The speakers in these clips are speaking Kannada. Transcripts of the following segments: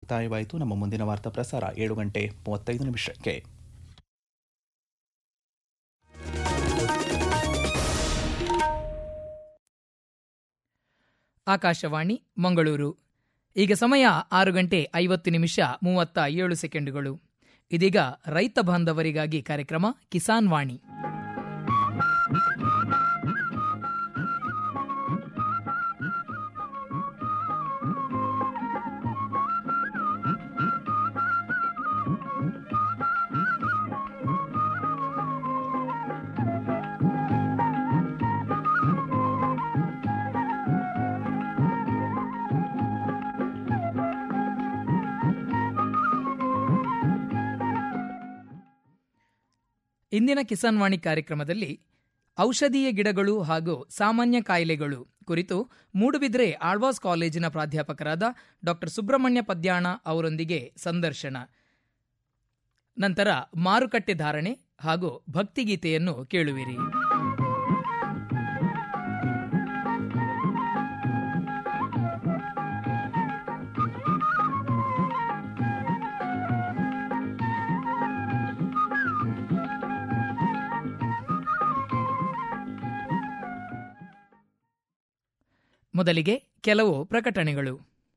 ಮುಕ್ತಾಯವಾಯಿತು ನಮ್ಮ ಮುಂದಿನ ವಾರ್ತಾ ಪ್ರಸಾರ ಏಳು ಗಂಟೆ ಮೂವತ್ತೈದು ನಿಮಿಷಕ್ಕೆ ಆಕಾಶವಾಣಿ ಮಂಗಳೂರು ಈಗ ಸಮಯ ಆರು ಗಂಟೆ ಐವತ್ತು ನಿಮಿಷ ಮೂವತ್ತ ಏಳು ಸೆಕೆಂಡುಗಳು ಇದೀಗ ರೈತ ಬಾಂಧವರಿಗಾಗಿ ಕಾರ್ಯಕ್ರಮ ಕಿಸಾನ್ ವಾಣಿ ಇಂದಿನ ಕಿಸಾನ್ ವಾಣಿ ಕಾರ್ಯಕ್ರಮದಲ್ಲಿ ಔಷಧೀಯ ಗಿಡಗಳು ಹಾಗೂ ಸಾಮಾನ್ಯ ಕಾಯಿಲೆಗಳು ಕುರಿತು ಮೂಡುಬಿದ್ರೆ ಆಳ್ವಾಸ್ ಕಾಲೇಜಿನ ಪ್ರಾಧ್ಯಾಪಕರಾದ ಡಾಕ್ಟರ್ ಸುಬ್ರಹ್ಮಣ್ಯ ಪದ್ಯಾಣ ಅವರೊಂದಿಗೆ ಸಂದರ್ಶನ ನಂತರ ಮಾರುಕಟ್ಟೆ ಧಾರಣೆ ಹಾಗೂ ಭಕ್ತಿಗೀತೆಯನ್ನು ಕೇಳುವಿರಿ ಮೊದಲಿಗೆ ಕೆಲವು ಪ್ರಕಟಣೆಗಳು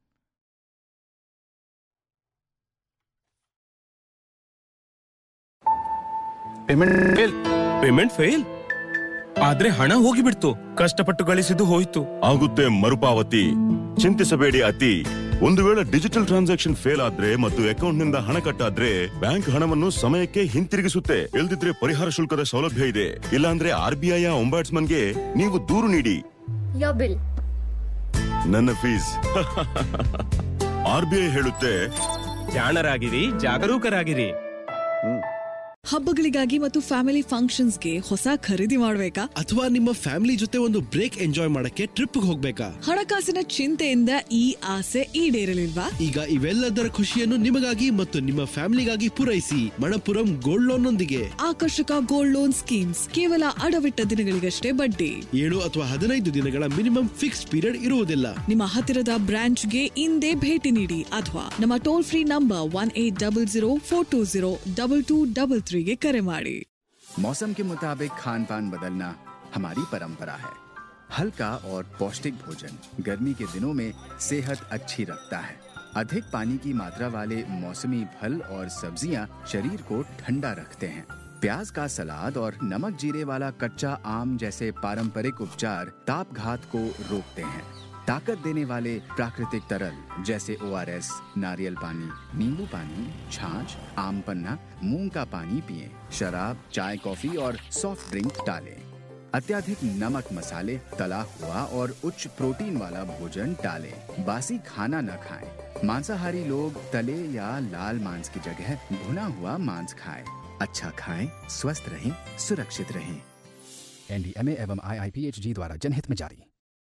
ಪೇಮೆಂಟ್ ಫೇಲ್ ಪೇಮೆಂಟ್ ಫೇಲ್ ಆದ್ರೆ ಹಣ ಹೋಗಿಬಿಡ್ತು ಕಷ್ಟಪಟ್ಟು ಗಳಿಸಿದ್ದು ಹೋಯ್ತು ಆಗುತ್ತೆ ಮರುಪಾವತಿ ಚಿಂತಿಸಬೇಡಿ ಅತಿ ಒಂದು ವೇಳೆ ಡಿಜಿಟಲ್ ಟ್ರಾನ್ಸಾಕ್ಷನ್ ಫೇಲ್ ಆದ್ರೆ ಮತ್ತು ಅಕೌಂಟ್ ನಿಂದ ಹಣ ಕಟ್ಟಾದ್ರೆ ಬ್ಯಾಂಕ್ ಹಣವನ್ನು ಸಮಯಕ್ಕೆ ಹಿಂತಿರುಗಿಸುತ್ತೆ ಇಲ್ದಿದ್ರೆ ಪರಿಹಾರ ಶುಲ್ಕದ ಸೌಲಭ್ಯ ಇದೆ ಇಲ್ಲಾಂದ್ರೆ ಆರ್ ಬಿ ಐ ಗೆ ನೀವು ದೂರು ನೀಡಿ Your bill. ನನ್ನ ಫೀಸ್ ಆರ್ ಬಿ ಐ ಹೇಳುತ್ತೆ ಜಾಣರಾಗಿರಿ ಜಾಗರೂಕರಾಗಿರಿ ಹಬ್ಬಗಳಿಗಾಗಿ ಮತ್ತು ಫ್ಯಾಮಿಲಿ ಫಂಕ್ಷನ್ಸ್ಗೆ ಹೊಸ ಖರೀದಿ ಮಾಡ್ಬೇಕಾ ಅಥವಾ ನಿಮ್ಮ ಫ್ಯಾಮಿಲಿ ಜೊತೆ ಒಂದು ಬ್ರೇಕ್ ಎಂಜಾಯ್ ಮಾಡಕ್ಕೆ ಟ್ರಿಪ್ ಹೋಗ್ಬೇಕಾ ಹಣಕಾಸಿನ ಚಿಂತೆಯಿಂದ ಈ ಆಸೆ ಈಡೇರಲಿಲ್ವಾ ಈಗ ಇವೆಲ್ಲದರ ಖುಷಿಯನ್ನು ನಿಮಗಾಗಿ ಮತ್ತು ನಿಮ್ಮ ಫ್ಯಾಮಿಲಿಗಾಗಿ ಪೂರೈಸಿ ಮಣಪುರಂ ಗೋಲ್ಡ್ ಲೋನ್ ನೊಂದಿಗೆ ಆಕರ್ಷಕ ಗೋಲ್ಡ್ ಲೋನ್ ಸ್ಕೀಮ್ಸ್ ಕೇವಲ ಅಡವಿಟ್ಟ ದಿನಗಳಿಗಷ್ಟೇ ಬಡ್ಡಿ ಏಳು ಅಥವಾ ಹದಿನೈದು ದಿನಗಳ ಮಿನಿಮಮ್ ಫಿಕ್ಸ್ ಪೀರಿಯಡ್ ಇರುವುದಿಲ್ಲ ನಿಮ್ಮ ಹತ್ತಿರದ ಬ್ರಾಂಚ್ಗೆ ಇಂದೇ ಭೇಟಿ ನೀಡಿ ಅಥವಾ ನಮ್ಮ toll free number one eight double zero four two zero double two double ತ್ರೀಗೆ ಕರೆ ಮಾಡಿ मौसम के मुताबिक खान पान बदलना हमारी परंपरा है हल्का और पौष्टिक भोजन गर्मी के दिनों में सेहत अच्छी रखता है अधिक पानी की मात्रा वाले मौसमी फल और सब्जियां शरीर को ठंडा रखते हैं प्याज का सलाद और नमक जीरे वाला कच्चा आम जैसे पारंपरिक उपचार ताप घात को रोकते हैं ताकत देने वाले प्राकृतिक तरल जैसे ओ नारियल पानी नींबू पानी छाछ आम पन्ना मूंग का पानी पिए शराब चाय कॉफी और सॉफ्ट ड्रिंक टालें अत्याधिक नमक मसाले तला हुआ और उच्च प्रोटीन वाला भोजन टालें बासी खाना न खाएं मांसाहारी लोग तले या लाल मांस की जगह भुना हुआ मांस खाएं अच्छा खाएं स्वस्थ रहें सुरक्षित रहें एनडीएमए एवं आईआईपीएचजी द्वारा जनहित में जारी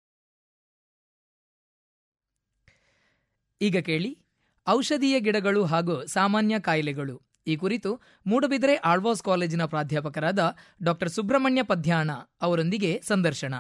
ಈಗ ಕೇಳಿ ಔಷಧೀಯ ಗಿಡಗಳು ಹಾಗೂ ಸಾಮಾನ್ಯ ಕಾಯಿಲೆಗಳು ಈ ಕುರಿತು ಮೂಡುಬಿದ್ರೆ ಆಳ್ವಾಸ್ ಕಾಲೇಜಿನ ಪ್ರಾಧ್ಯಾಪಕರಾದ ಡಾಕ್ಟರ್ ಸುಬ್ರಹ್ಮಣ್ಯ ಪದ್ಯಾಣ ಅವರೊಂದಿಗೆ ಸಂದರ್ಶನ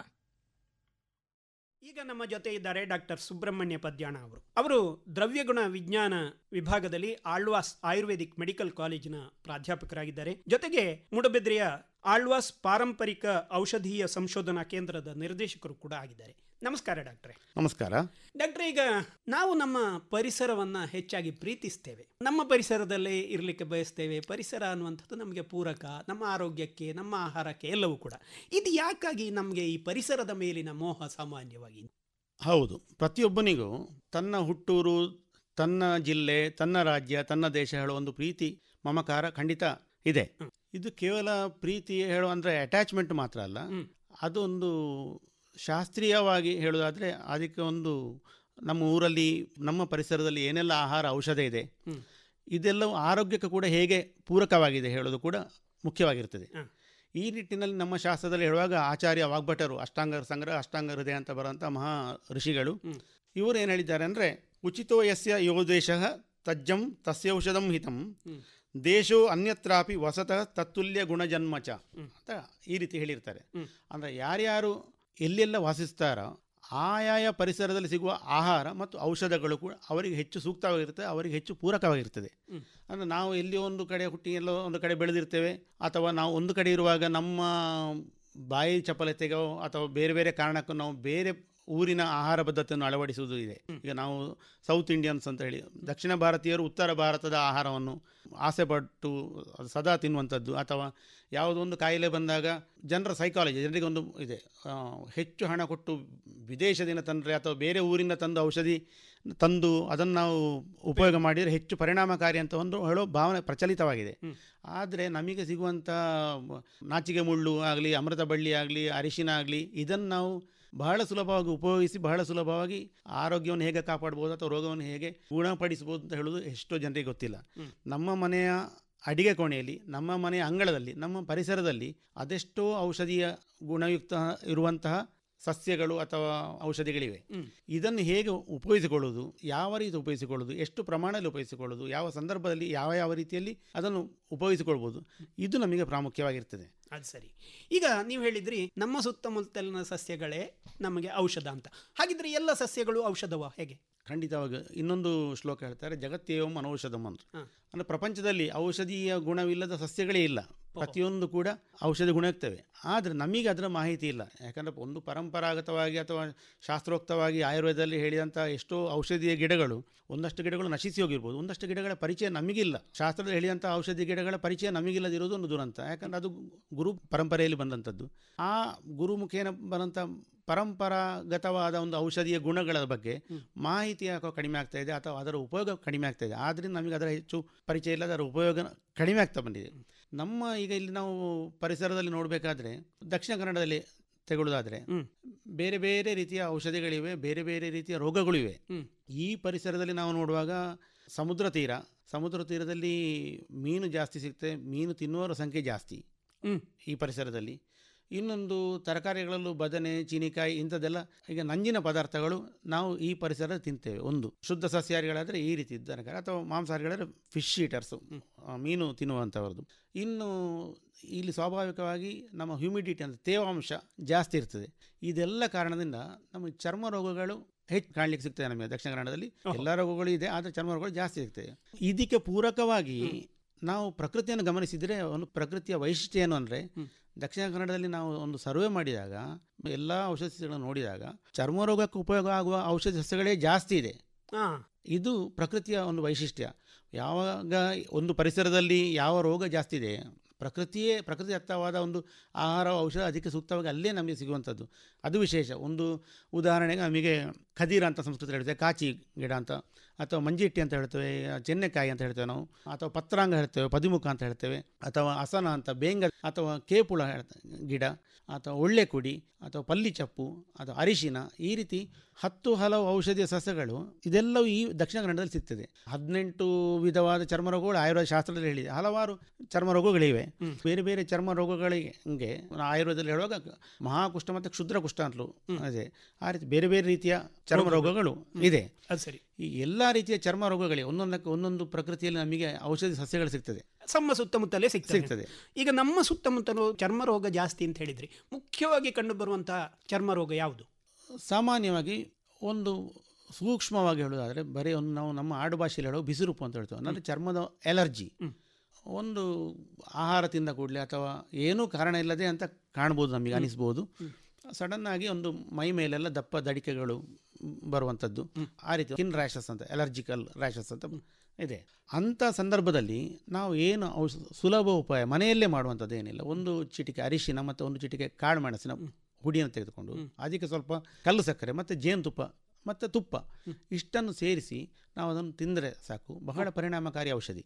ಈಗ ನಮ್ಮ ಜೊತೆ ಇದ್ದಾರೆ ಡಾಕ್ಟರ್ ಸುಬ್ರಹ್ಮಣ್ಯ ಪದ್ಯಾಣ ಅವರು ಅವರು ದ್ರವ್ಯಗುಣ ವಿಜ್ಞಾನ ವಿಭಾಗದಲ್ಲಿ ಆಳ್ವಾಸ್ ಆಯುರ್ವೇದಿಕ್ ಮೆಡಿಕಲ್ ಕಾಲೇಜಿನ ಪ್ರಾಧ್ಯಾಪಕರಾಗಿದ್ದಾರೆ ಜೊತೆಗೆ ಮೂಡಬಿದ್ರೆಯ ಆಳ್ವಾಸ್ ಪಾರಂಪರಿಕ ಔಷಧೀಯ ಸಂಶೋಧನಾ ಕೇಂದ್ರದ ನಿರ್ದೇಶಕರು ಕೂಡ ಆಗಿದ್ದಾರೆ ನಮಸ್ಕಾರ ಡಾಕ್ಟ್ರೆ ನಮಸ್ಕಾರ ಡಾಕ್ಟ್ರೆ ಈಗ ನಾವು ನಮ್ಮ ಪರಿಸರವನ್ನ ಹೆಚ್ಚಾಗಿ ಪ್ರೀತಿಸ್ತೇವೆ ನಮ್ಮ ಪರಿಸರದಲ್ಲೇ ಇರಲಿಕ್ಕೆ ಬಯಸ್ತೇವೆ ಪರಿಸರ ಅನ್ನುವಂಥದ್ದು ನಮಗೆ ಪೂರಕ ನಮ್ಮ ಆರೋಗ್ಯಕ್ಕೆ ನಮ್ಮ ಆಹಾರಕ್ಕೆ ಎಲ್ಲವೂ ಕೂಡ ಇದು ಯಾಕಾಗಿ ನಮಗೆ ಈ ಪರಿಸರದ ಮೇಲಿನ ಮೋಹ ಸಾಮಾನ್ಯವಾಗಿ ಹೌದು ಪ್ರತಿಯೊಬ್ಬನಿಗೂ ತನ್ನ ಹುಟ್ಟೂರು ತನ್ನ ಜಿಲ್ಲೆ ತನ್ನ ರಾಜ್ಯ ತನ್ನ ದೇಶ ಹೇಳೋ ಒಂದು ಪ್ರೀತಿ ಮಮಕಾರ ಖಂಡಿತ ಇದೆ ಇದು ಕೇವಲ ಪ್ರೀತಿ ಹೇಳೋ ಅಂದರೆ ಅಟ್ಯಾಚ್ಮೆಂಟ್ ಮಾತ್ರ ಅಲ್ಲ ಅದೊಂದು ಶಾಸ್ತ್ರೀಯವಾಗಿ ಹೇಳೋದಾದರೆ ಅದಕ್ಕೆ ಒಂದು ನಮ್ಮ ಊರಲ್ಲಿ ನಮ್ಮ ಪರಿಸರದಲ್ಲಿ ಏನೆಲ್ಲ ಆಹಾರ ಔಷಧ ಇದೆ ಇದೆಲ್ಲವೂ ಆರೋಗ್ಯಕ್ಕೆ ಕೂಡ ಹೇಗೆ ಪೂರಕವಾಗಿದೆ ಹೇಳೋದು ಕೂಡ ಮುಖ್ಯವಾಗಿರ್ತದೆ ಈ ನಿಟ್ಟಿನಲ್ಲಿ ನಮ್ಮ ಶಾಸ್ತ್ರದಲ್ಲಿ ಹೇಳುವಾಗ ಆಚಾರ್ಯ ವಾಗ್ಭಟರು ಅಷ್ಟಾಂಗ ಸಂಗ್ರಹ ಅಷ್ಟಾಂಗ ಹೃದಯ ಅಂತ ಬರುವಂಥ ಮಹಾ ಋಷಿಗಳು ಇವರು ಏನು ಹೇಳಿದ್ದಾರೆ ಅಂದರೆ ಉಚಿತೋ ಯಸ್ಯ ಯೋ ದೇಶ ತಜ್ಜಂ ತಸ್ಯೌಷಧಂ ಹಿತಂ ದೇಶೋ ಅನ್ಯತ್ರಾಪಿ ವಸತಃ ತತ್ತುಲ್ಯ ಗುಣಜನ್ಮಚ ಅಂತ ಈ ರೀತಿ ಹೇಳಿರ್ತಾರೆ ಅಂದರೆ ಯಾರ್ಯಾರು ಎಲ್ಲೆಲ್ಲ ವಾಸಿಸ್ತಾರೋ ಆಯಾಯ ಪರಿಸರದಲ್ಲಿ ಸಿಗುವ ಆಹಾರ ಮತ್ತು ಔಷಧಗಳು ಕೂಡ ಅವರಿಗೆ ಹೆಚ್ಚು ಸೂಕ್ತವಾಗಿರ್ತದೆ ಅವರಿಗೆ ಹೆಚ್ಚು ಪೂರಕವಾಗಿರ್ತದೆ ಅಂದರೆ ನಾವು ಎಲ್ಲಿ ಒಂದು ಕಡೆ ಹುಟ್ಟಿ ಎಲ್ಲೋ ಒಂದು ಕಡೆ ಬೆಳೆದಿರ್ತೇವೆ ಅಥವಾ ನಾವು ಒಂದು ಕಡೆ ಇರುವಾಗ ನಮ್ಮ ಬಾಯಿ ಚಪಲತೆಗೋ ಅಥವಾ ಬೇರೆ ಬೇರೆ ಕಾರಣಕ್ಕೂ ನಾವು ಬೇರೆ ಊರಿನ ಆಹಾರ ಪದ್ಧತಿಯನ್ನು ಅಳವಡಿಸುವುದು ಇದೆ ಈಗ ನಾವು ಸೌತ್ ಇಂಡಿಯನ್ಸ್ ಅಂತ ಹೇಳಿ ದಕ್ಷಿಣ ಭಾರತೀಯರು ಉತ್ತರ ಭಾರತದ ಆಹಾರವನ್ನು ಆಸೆ ಪಟ್ಟು ಸದಾ ತಿನ್ನುವಂಥದ್ದು ಅಥವಾ ಯಾವುದೋ ಒಂದು ಕಾಯಿಲೆ ಬಂದಾಗ ಜನರ ಸೈಕಾಲಜಿ ಜನರಿಗೆ ಒಂದು ಇದೆ ಆ, ಹೆಚ್ಚು ಹಣ ಕೊಟ್ಟು ವಿದೇಶದಿಂದ ತಂದರೆ ಅಥವಾ ಬೇರೆ ಊರಿಂದ ತಂದು ಔಷಧಿ ತಂದು ಅದನ್ನು ನಾವು ಉಪಯೋಗ ಮಾಡಿದರೆ ಹೆಚ್ಚು ಪರಿಣಾಮಕಾರಿ ಅಂತ ಒಂದು ಹೇಳೋ ಭಾವನೆ ಪ್ರಚಲಿತವಾಗಿದೆ ಆದರೆ ನಮಗೆ ಸಿಗುವಂಥ ನಾಚಿಗೆ ಮುಳ್ಳು ಆಗಲಿ ಅಮೃತ ಬಳ್ಳಿ ಆಗಲಿ ಅರಿಶಿನ ಆಗಲಿ ಇದನ್ನು ನಾವು ಬಹಳ ಸುಲಭವಾಗಿ ಉಪಯೋಗಿಸಿ ಬಹಳ ಸುಲಭವಾಗಿ ಆರೋಗ್ಯವನ್ನು ಹೇಗೆ ಕಾಪಾಡ್ಬೋದು ಅಥವಾ ರೋಗವನ್ನು ಹೇಗೆ ಗುಣಪಡಿಸ್ಬೋದು ಅಂತ ಹೇಳೋದು ಎಷ್ಟೋ ಜನರಿಗೆ ಗೊತ್ತಿಲ್ಲ ನಮ್ಮ ಮನೆಯ ಅಡಿಗೆ ಕೋಣೆಯಲ್ಲಿ ನಮ್ಮ ಮನೆಯ ಅಂಗಳದಲ್ಲಿ ನಮ್ಮ ಪರಿಸರದಲ್ಲಿ ಅದೆಷ್ಟೋ ಔಷಧೀಯ ಗುಣಯುಕ್ತ ಇರುವಂತಹ ಸಸ್ಯಗಳು ಅಥವಾ ಔಷಧಿಗಳಿವೆ ಇದನ್ನು ಹೇಗೆ ಉಪಯೋಗಿಸಿಕೊಳ್ಳುವುದು ಯಾವ ರೀತಿ ಉಪಯೋಗಿಸಿಕೊಳ್ಳುವುದು ಎಷ್ಟು ಪ್ರಮಾಣದಲ್ಲಿ ಉಪಯೋಗಿಸಿಕೊಳ್ಳುವುದು ಯಾವ ಸಂದರ್ಭದಲ್ಲಿ ಯಾವ ಯಾವ ರೀತಿಯಲ್ಲಿ ಅದನ್ನು ಉಪಯೋಗಿಸಿಕೊಳ್ಬೋದು ಇದು ನಮಗೆ ಪ್ರಾಮುಖ್ಯವಾಗಿರ್ತದೆ ಅದು ಸರಿ ಈಗ ನೀವು ಹೇಳಿದ್ರಿ ನಮ್ಮ ಸುತ್ತಮುತ್ತಲಿನ ಸಸ್ಯಗಳೇ ನಮಗೆ ಔಷಧ ಅಂತ ಹಾಗಿದ್ರೆ ಎಲ್ಲ ಸಸ್ಯಗಳು ಔಷಧವ ಹೇಗೆ ಖಂಡಿತವಾಗಿ ಇನ್ನೊಂದು ಶ್ಲೋಕ ಹೇಳ್ತಾರೆ ಜಗತ್ತೇವಂ ಅನೌಷಧಂ ಅಂತ ಅಂದರೆ ಪ್ರಪಂಚದಲ್ಲಿ ಔಷಧೀಯ ಗುಣವಿಲ್ಲದ ಸಸ್ಯಗಳೇ ಇಲ್ಲ ಪ್ರತಿಯೊಂದು ಕೂಡ ಔಷಧಿ ಗುಣ ಇರ್ತವೆ ಆದರೆ ನಮಗೆ ಅದರ ಮಾಹಿತಿ ಇಲ್ಲ ಯಾಕಂದರೆ ಒಂದು ಪರಂಪರಾಗತವಾಗಿ ಅಥವಾ ಶಾಸ್ತ್ರೋಕ್ತವಾಗಿ ಆಯುರ್ವೇದದಲ್ಲಿ ಹೇಳಿದಂಥ ಎಷ್ಟೋ ಔಷಧೀಯ ಗಿಡಗಳು ಒಂದಷ್ಟು ಗಿಡಗಳು ನಶಿಸಿ ಹೋಗಿರ್ಬೋದು ಒಂದಷ್ಟು ಗಿಡಗಳ ಪರಿಚಯ ನಮಗಿಲ್ಲ ಶಾಸ್ತ್ರದಲ್ಲಿ ಹೇಳಿದಂಥ ಔಷಧಿ ಗಿಡಗಳ ಪರಿಚಯ ನಮಗಿಲ್ಲದಿರೋದು ಒಂದು ದುರಂತ ಯಾಕಂದರೆ ಅದು ಗುರು ಪರಂಪರೆಯಲ್ಲಿ ಬಂದಂಥದ್ದು ಆ ಗುರು ಮುಖೇನ ಬಂದಂಥ ಪರಂಪರಾಗತವಾದ ಒಂದು ಔಷಧಿಯ ಗುಣಗಳ ಬಗ್ಗೆ ಮಾಹಿತಿ ಯಾಕೋ ಕಡಿಮೆ ಆಗ್ತಾ ಇದೆ ಅಥವಾ ಅದರ ಉಪಯೋಗ ಕಡಿಮೆ ಆಗ್ತಾ ಇದೆ ಆದ್ದರಿಂದ ನಮಗೆ ಅದರ ಹೆಚ್ಚು ಪರಿಚಯ ಇಲ್ಲ ಅದರ ಉಪಯೋಗ ಕಡಿಮೆ ಆಗ್ತಾ ಬಂದಿದೆ ನಮ್ಮ ಈಗ ಇಲ್ಲಿ ನಾವು ಪರಿಸರದಲ್ಲಿ ನೋಡಬೇಕಾದ್ರೆ ದಕ್ಷಿಣ ಕನ್ನಡದಲ್ಲಿ ತೆಗೊಳ್ಳೋದಾದ್ರೆ ಬೇರೆ ಬೇರೆ ರೀತಿಯ ಔಷಧಿಗಳಿವೆ ಬೇರೆ ಬೇರೆ ರೀತಿಯ ರೋಗಗಳಿವೆ ಈ ಪರಿಸರದಲ್ಲಿ ನಾವು ನೋಡುವಾಗ ಸಮುದ್ರ ತೀರ ಸಮುದ್ರ ತೀರದಲ್ಲಿ ಮೀನು ಜಾಸ್ತಿ ಸಿಗ್ತದೆ ಮೀನು ತಿನ್ನುವವರ ಸಂಖ್ಯೆ ಜಾಸ್ತಿ ಈ ಪರಿಸರದಲ್ಲಿ ಇನ್ನೊಂದು ತರಕಾರಿಗಳಲ್ಲೂ ಬದನೆ ಚೀನಿಕಾಯಿ ಇಂಥದ್ದೆಲ್ಲ ಈಗ ನಂಜಿನ ಪದಾರ್ಥಗಳು ನಾವು ಈ ಪರಿಸರ ತಿಂತೇವೆ ಒಂದು ಶುದ್ಧ ಸಸ್ಯಾಹಾರಿಗಳಾದರೆ ಈ ರೀತಿ ತರಕಾರಿ ಅಥವಾ ಮಾಂಸಾಹಾರಿಗಳಾದರೆ ಫಿಶ್ ಈಟರ್ಸು ಮೀನು ತಿನ್ನುವಂಥವ್ರದ್ದು ಇನ್ನು ಇಲ್ಲಿ ಸ್ವಾಭಾವಿಕವಾಗಿ ನಮ್ಮ ಹ್ಯೂಮಿಡಿಟಿ ಅಂತ ತೇವಾಂಶ ಜಾಸ್ತಿ ಇರ್ತದೆ ಇದೆಲ್ಲ ಕಾರಣದಿಂದ ನಮಗೆ ಚರ್ಮ ರೋಗಗಳು ಹೆಚ್ಚು ಕಾಣಲಿಕ್ಕೆ ಸಿಗ್ತದೆ ನಮಗೆ ದಕ್ಷಿಣ ಕನ್ನಡದಲ್ಲಿ ಎಲ್ಲ ರೋಗಗಳು ಇದೆ ಆದರೆ ಚರ್ಮ ರೋಗಗಳು ಜಾಸ್ತಿ ಸಿಗ್ತದೆ ಇದಕ್ಕೆ ಪೂರಕವಾಗಿ ನಾವು ಪ್ರಕೃತಿಯನ್ನು ಗಮನಿಸಿದರೆ ಒಂದು ಪ್ರಕೃತಿಯ ವೈಶಿಷ್ಟ್ಯ ಏನು ಅಂದರೆ ದಕ್ಷಿಣ ಕನ್ನಡದಲ್ಲಿ ನಾವು ಒಂದು ಸರ್ವೆ ಮಾಡಿದಾಗ ಎಲ್ಲ ಔಷಧಿ ಸಸ್ಯಗಳನ್ನು ನೋಡಿದಾಗ ಚರ್ಮ ರೋಗಕ್ಕೆ ಉಪಯೋಗ ಆಗುವ ಔಷಧಿ ಸಸ್ಯಗಳೇ ಜಾಸ್ತಿ ಇದೆ ಇದು ಪ್ರಕೃತಿಯ ಒಂದು ವೈಶಿಷ್ಟ್ಯ ಯಾವಾಗ ಒಂದು ಪರಿಸರದಲ್ಲಿ ಯಾವ ರೋಗ ಜಾಸ್ತಿ ಇದೆ ಪ್ರಕೃತಿಯೇ ಪ್ರಕೃತಿದತ್ತವಾದ ಒಂದು ಆಹಾರ ಔಷಧ ಅದಕ್ಕೆ ಸೂಕ್ತವಾಗಿ ಅಲ್ಲೇ ನಮಗೆ ಸಿಗುವಂಥದ್ದು ಅದು ವಿಶೇಷ ಒಂದು ಉದಾಹರಣೆಗೆ ನಮಗೆ ಖದೀರ ಅಂತ ಸಂಸ್ಕೃತಿ ಹೇಳ್ತೇವೆ ಕಾಚಿ ಗಿಡ ಅಂತ ಅಥವಾ ಮಂಜಿಟ್ಟಿ ಅಂತ ಹೇಳ್ತೇವೆ ಚೆನ್ನೆಕಾಯಿ ಅಂತ ಹೇಳ್ತೇವೆ ನಾವು ಅಥವಾ ಪತ್ರಾಂಗ ಹೇಳ್ತೇವೆ ಪದಿಮುಖ ಅಂತ ಹೇಳ್ತೇವೆ ಅಥವಾ ಅಸನ ಅಂತ ಬೇಂಗ ಅಥವಾ ಕೇಪುಳ ಹೇಳ್ತ- ಗಿಡ ಅಥವಾ ಒಳ್ಳೆ ಕುಡಿ ಅಥವಾ ಪಲ್ಲಿ ಚಪ್ಪು ಅಥವಾ ಅರಿಶಿನ ಈ ರೀತಿ ಹತ್ತು ಹಲವು ಔಷಧೀಯ ಸಸ್ಯಗಳು ಇದೆಲ್ಲವೂ ಈ ದಕ್ಷಿಣ ಕನ್ನಡದಲ್ಲಿ ಸಿಗ್ತದೆ ಹದಿನೆಂಟು ವಿಧವಾದ ಚರ್ಮ ರೋಗಗಳು ಆಯುರ್ವೇದ ಶಾಸ್ತ್ರದಲ್ಲಿ ಹೇಳಿದೆ ಹಲವಾರು ಚರ್ಮ ರೋಗಗಳಿವೆ ಬೇರೆ ಬೇರೆ ಚರ್ಮ ರೋಗಗಳಿಗೆ ಆಯುರ್ವೇದದಲ್ಲಿ ಹೇಳುವಾಗ ಮಹಾಕುಷ್ಠ ಮತ್ತು ಕ್ಷುದ್ರ ಕುಷ್ಠ ಅಂತಲೂ ಇದೆ ಆ ರೀತಿ ಬೇರೆ ಬೇರೆ ರೀತಿಯ ಚರ್ಮ ರೋಗಗಳು ಇದೆ ಅದು ಸರಿ ಈ ಎಲ್ಲ ರೀತಿಯ ಚರ್ಮ ರೋಗಗಳಿಗೆ ಒಂದೊಂದಕ್ಕೆ ಒಂದೊಂದು ಪ್ರಕೃತಿಯಲ್ಲಿ ನಮಗೆ ಔಷಧಿ ಸಸ್ಯಗಳು ಸಿಗ್ತದೆ ನಮ್ಮ ಸುತ್ತಮುತ್ತಲೇ ಸಿಗ್ತದೆ ಸಿಗ್ತದೆ. ಈಗ ನಮ್ಮ ಸುತ್ತಮುತ್ತಲು ಚರ್ಮ ರೋಗ ಜಾಸ್ತಿ ಅಂತ ಹೇಳಿದ್ರಿ ಮುಖ್ಯವಾಗಿ ಕಂಡುಬರುವಂತಹ ಚರ್ಮ ರೋಗ ಯಾವುದು ಸಾಮಾನ್ಯವಾಗಿ ಒಂದು ಸೂಕ್ಷ್ಮವಾಗಿ ಹೇಳೋದಾದರೆ ಬರೀ ಒಂದು ನಾವು ನಮ್ಮ ಆಡು ಭಾಷೆಯಲ್ಲಿ ಹೇಳೋ ಬಿಸಿರುಪು ಅಂತ ಹೇಳ್ತೇವೆ ಅಂದರೆ ಚರ್ಮದ ಎಲರ್ಜಿ ಒಂದು ಆಹಾರ ತಿಂದ ಕೂಡಲೇ ಅಥವಾ ಏನೂ ಕಾರಣ ಇಲ್ಲದೆ ಅಂತ ಕಾಣ್ಬೋದು ನಮಗೆ ಅನಿಸ್ಬೋದು ಸಡನ್ನಾಗಿ ಒಂದು ಮೈ ಮೇಲೆಲ್ಲ ದಪ್ಪ ದಡಿಕೆಗಳು ಬರುವಂಥದ್ದು ಆ ರೀತಿ ಸ್ಕಿನ್ ರ್ಯಾಷಸ್ ಅಂತ ಎಲರ್ಜಿಕಲ್ ರ್ಯಾಷಸ್ ಅಂತ ಇದೆ ಅಂಥ ಸಂದರ್ಭದಲ್ಲಿ ನಾವು ಏನು ಔಷಧ ಸುಲಭ ಉಪಾಯ ಮನೆಯಲ್ಲೇ ಮಾಡುವಂಥದ್ದು ಏನಿಲ್ಲ ಒಂದು ಚಿಟಿಕೆ ಅರಿಶಿನ ಮತ್ತು ಒಂದು ಚಿಟಿಕೆ ಕಾಳು ಮೆಣಸಿನ ಹುಡಿಯನ್ನು ತೆಗೆದುಕೊಂಡು ಅದಕ್ಕೆ ಸ್ವಲ್ಪ ಕಲ್ಲು ಸಕ್ಕರೆ ಮತ್ತು ಜೇನುತುಪ್ಪ ಮತ್ತು ತುಪ್ಪ ಇಷ್ಟನ್ನು ಸೇರಿಸಿ ನಾವು ಅದನ್ನು ತಿಂದರೆ ಸಾಕು ಬಹಳ ಪರಿಣಾಮಕಾರಿ ಔಷಧಿ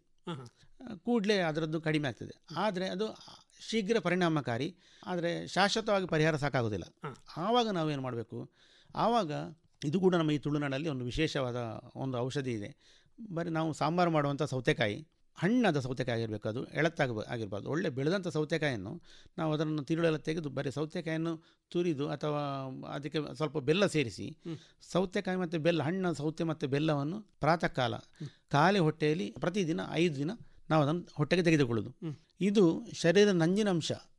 ಕೂಡಲೇ ಅದರದ್ದು ಕಡಿಮೆ ಆಗ್ತದೆ ಆದರೆ ಅದು ಶೀಘ್ರ ಪರಿಣಾಮಕಾರಿ ಆದರೆ ಶಾಶ್ವತವಾಗಿ ಪರಿಹಾರ ಸಾಕಾಗೋದಿಲ್ಲ ಆವಾಗ ನಾವೇನು ಮಾಡಬೇಕು ಆವಾಗ ಇದು ಕೂಡ ನಮ್ಮ ಈ ತುಳುನಾಡಲ್ಲಿ ಒಂದು ವಿಶೇಷವಾದ ಒಂದು ಔಷಧಿ ಇದೆ ಬರೀ ನಾವು ಸಾಂಬಾರು ಮಾಡುವಂಥ ಸೌತೆಕಾಯಿ ಹಣ್ಣಾದ ಸೌತೆಕಾಯಿ ಆಗಿರಬೇಕು ಅದು ಎಳತ್ತಾಗ ಆಗಿರಬಾರ್ದು ಒಳ್ಳೆ ಬೆಳೆದಂಥ ಸೌತೆಕಾಯನ್ನು ನಾವು ಅದನ್ನು ತಿರುಳೆಲ್ಲ ತೆಗೆದು ಬರೀ ಸೌತೆಕಾಯನ್ನು ತುರಿದು ಅಥವಾ ಅದಕ್ಕೆ ಸ್ವಲ್ಪ ಬೆಲ್ಲ ಸೇರಿಸಿ ಸೌತೆಕಾಯಿ ಮತ್ತು ಬೆಲ್ಲ ಹಣ್ಣ ಸೌತೆ ಮತ್ತು ಬೆಲ್ಲವನ್ನು ಪ್ರಾತಃ ಕಾಲ ಖಾಲಿ ಹೊಟ್ಟೆಯಲ್ಲಿ ಪ್ರತಿದಿನ ಐದು ದಿನ ನಾವು ಅದನ್ನು ಹೊಟ್ಟೆಗೆ ತೆಗೆದುಕೊಳ್ಳೋದು ಇದು ಶರೀರದ ನಂಜಿನಂಶ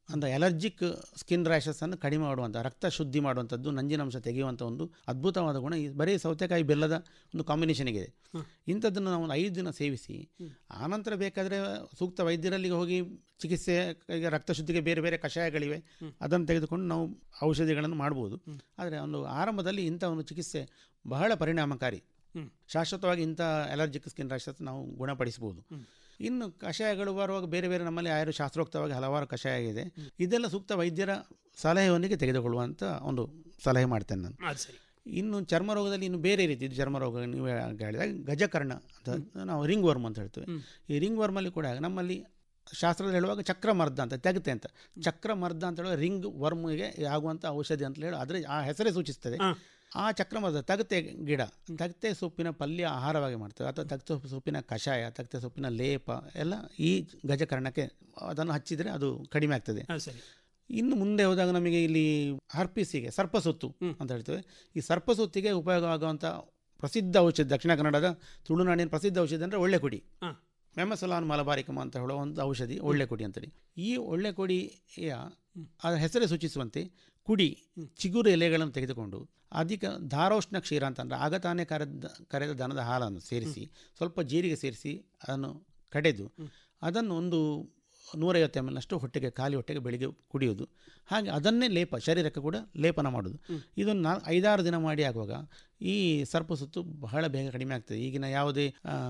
ಅಂದರೆ ಅಲರ್ಜಿಕ್ ಸ್ಕಿನ್ ರ್ಯಾಷಸನ್ನು ಕಡಿಮೆ ಮಾಡುವಂಥ ರಕ್ತ ಶುದ್ಧಿ ಮಾಡುವಂಥದ್ದು ನಂಜಿನಾಂಶ ತೆಗೆಯುವಂಥ ಒಂದು ಅದ್ಭುತವಾದ ಗುಣ ಈ ಬರೀ ಸೌತೆಕಾಯಿ ಬೆಲ್ಲದ ಒಂದು ಕಾಂಬಿನೇಷನ್ಗೆ ಇಂಥದ್ದನ್ನು ನಾವು ಒಂದು ಐದು ದಿನ ಸೇವಿಸಿ ಆನಂತರ ಬೇಕಾದರೆ ಸೂಕ್ತ ವೈದ್ಯರಲ್ಲಿಗೆ ಹೋಗಿ ಚಿಕಿತ್ಸೆ ಈಗ ರಕ್ತ ಶುದ್ಧಿಗೆ ಬೇರೆ ಬೇರೆ ಕಷಾಯಗಳಿವೆ ಅದನ್ನು ತೆಗೆದುಕೊಂಡು ನಾವು ಔಷಧಿಗಳನ್ನು ಮಾಡ್ಬೋದು ಆದರೆ ಒಂದು ಆರಂಭದಲ್ಲಿ ಇಂಥ ಒಂದು ಚಿಕಿತ್ಸೆ ಬಹಳ ಪರಿಣಾಮಕಾರಿ ಶಾಶ್ವತವಾಗಿ ಇಂಥ ಅಲರ್ಜಿಕ್ ಸ್ಕಿನ್ ರ್ಯಾಷಸ್ ನಾವು ಗುಣಪಡಿಸಬಹುದು ಇನ್ನು ಕಷಾಯಗಳು ಬರುವಾಗ ಬೇರೆ ಬೇರೆ ನಮ್ಮಲ್ಲಿ ಆಯುರ್ ಶಾಸ್ತ್ರೋಕ್ತವಾಗಿ ಹಲವಾರು ಕಷಾಯ ಇದೆ ಇದೆಲ್ಲ ಸೂಕ್ತ ವೈದ್ಯರ ಸಲಹೆಯೊಂದಿಗೆ ತೆಗೆದುಕೊಳ್ಳುವಂಥ ಒಂದು ಸಲಹೆ ಮಾಡ್ತೇನೆ ನಾನು ಅದು ಸರಿ ಇನ್ನು ಚರ್ಮ ರೋಗದಲ್ಲಿ ಇನ್ನು ಬೇರೆ ರೀತಿ ಇದು ಚರ್ಮ ರೋಗ ನೀವು ಹೇಳಿದಾಗ ಗಜಕರ್ಣ ಅಂತ ನಾವು ರಿಂಗ್ ವರ್ಮ್ ಅಂತ ಹೇಳ್ತೇವೆ ಈ ರಿಂಗ್ ವರ್ಮಲ್ಲಿ ಕೂಡ ನಮ್ಮಲ್ಲಿ ಶಾಸ್ತ್ರದಲ್ಲಿ ಹೇಳುವಾಗ ಚಕ್ರಮರ್ದ ಅಂತ ತೆಗತೆ ಅಂತ ಚಕ್ರಮರ್ದ ಅಂತ ಹೇಳುವ ರಿಂಗ್ ವರ್ಮ್ಗೆ ಆಗುವಂಥ ಔಷಧಿ ಅಂತ ಹೇಳಿ ಆದರೆ ಆ ಹೆಸರೇ ಸೂಚಿಸ್ತದೆ ಆ ಚಕ್ರಮರ್ದ ತಗತೆ ಗಿಡ ತಗತೆ ಸೊಪ್ಪಿನ ಪಲ್ಯ ಆಹಾರವಾಗಿ ಮಾಡ್ತೇವೆ ಅಥವಾ ತಗತೆ ಸೊಪ್ಪಿನ ಕಷಾಯ ತಗತೆ ಸೊಪ್ಪಿನ ಲೇಪ ಎಲ್ಲ ಈ ಗಜಕರ್ಣಕ್ಕೆ ಅದನ್ನು ಹಚ್ಚಿದರೆ ಅದು ಕಡಿಮೆ ಆಗ್ತದೆ ಅದು ಸರಿ ಇನ್ನು ಮುಂದೆ ಹೋದಾಗ ನಮಗೆ ಇಲ್ಲಿ ಹರ್ಪಿಸಿಗೆ ಸರ್ಪಸುತ್ತು ಅಂತ ಹೇಳ್ತೇವೆ ಈ ಸರ್ಪಸುತ್ತಿಗೆ ಉಪಯೋಗ ಆಗುವಂಥ ಪ್ರಸಿದ್ಧ ಔಷಧಿ ದಕ್ಷಿಣ ಕನ್ನಡದ ತುಳುನಾಡಿನ ಪ್ರಸಿದ್ಧ ಔಷಧಿ ಅಂದರೆ ಒಳ್ಳೆ ಕುಡಿ ಹಾಂ ಮೆಮಸಲಾನ್ ಮಲಬಾರಿಕಮ ಅಂತ ಹೇಳುವ ಒಂದು ಔಷಧಿ ಒಳ್ಳೆ ಕುಡಿ ಅಂತೇಳಿ ಈ ಒಳ್ಳೆ ಕುಡಿಯ ಅದರ ಹೆಸರೇ ಸೂಚಿಸುವಂತೆ ಕುಡಿ ಚಿಗುರು ಎಲೆಗಳನ್ನು ತೆಗೆದುಕೊಂಡು ಅಧಿಕ ಧಾರೋಷ್ಣ ಕ್ಷೀರ ಅಂತಂದರೆ ಆಗ ತಾನೇ ಕರೆದ ಕರೆದ ದನದ ಹಾಲನ್ನು ಸೇರಿಸಿ ಸ್ವಲ್ಪ ಜೀರಿಗೆ ಸೇರಿಸಿ ಅದನ್ನು ಕಡೆದು ಅದನ್ನು ಒಂದು ನೂರೈವತ್ತು ಎಮ್ ಎಲ್ನಷ್ಟು ಹೊಟ್ಟೆಗೆ ಖಾಲಿ ಹೊಟ್ಟೆಗೆ ಬೆಳಿಗ್ಗೆ ಕುಡಿಯೋದು ಹಾಗೆ ಅದನ್ನೇ ಲೇಪ ಶರೀರಕ್ಕೆ ಕೂಡ ಲೇಪನ ಮಾಡೋದು ಇದನ್ನು ನಾ ಐದಾರು ದಿನ ಮಾಡಿ ಆಗುವಾಗ ಈ ಸರ್ಪ ಸುತ್ತು ಬಹಳ ಬೇಗ ಕಡಿಮೆ ಆಗ್ತದೆ ಈಗಿನ ಯಾವುದೇ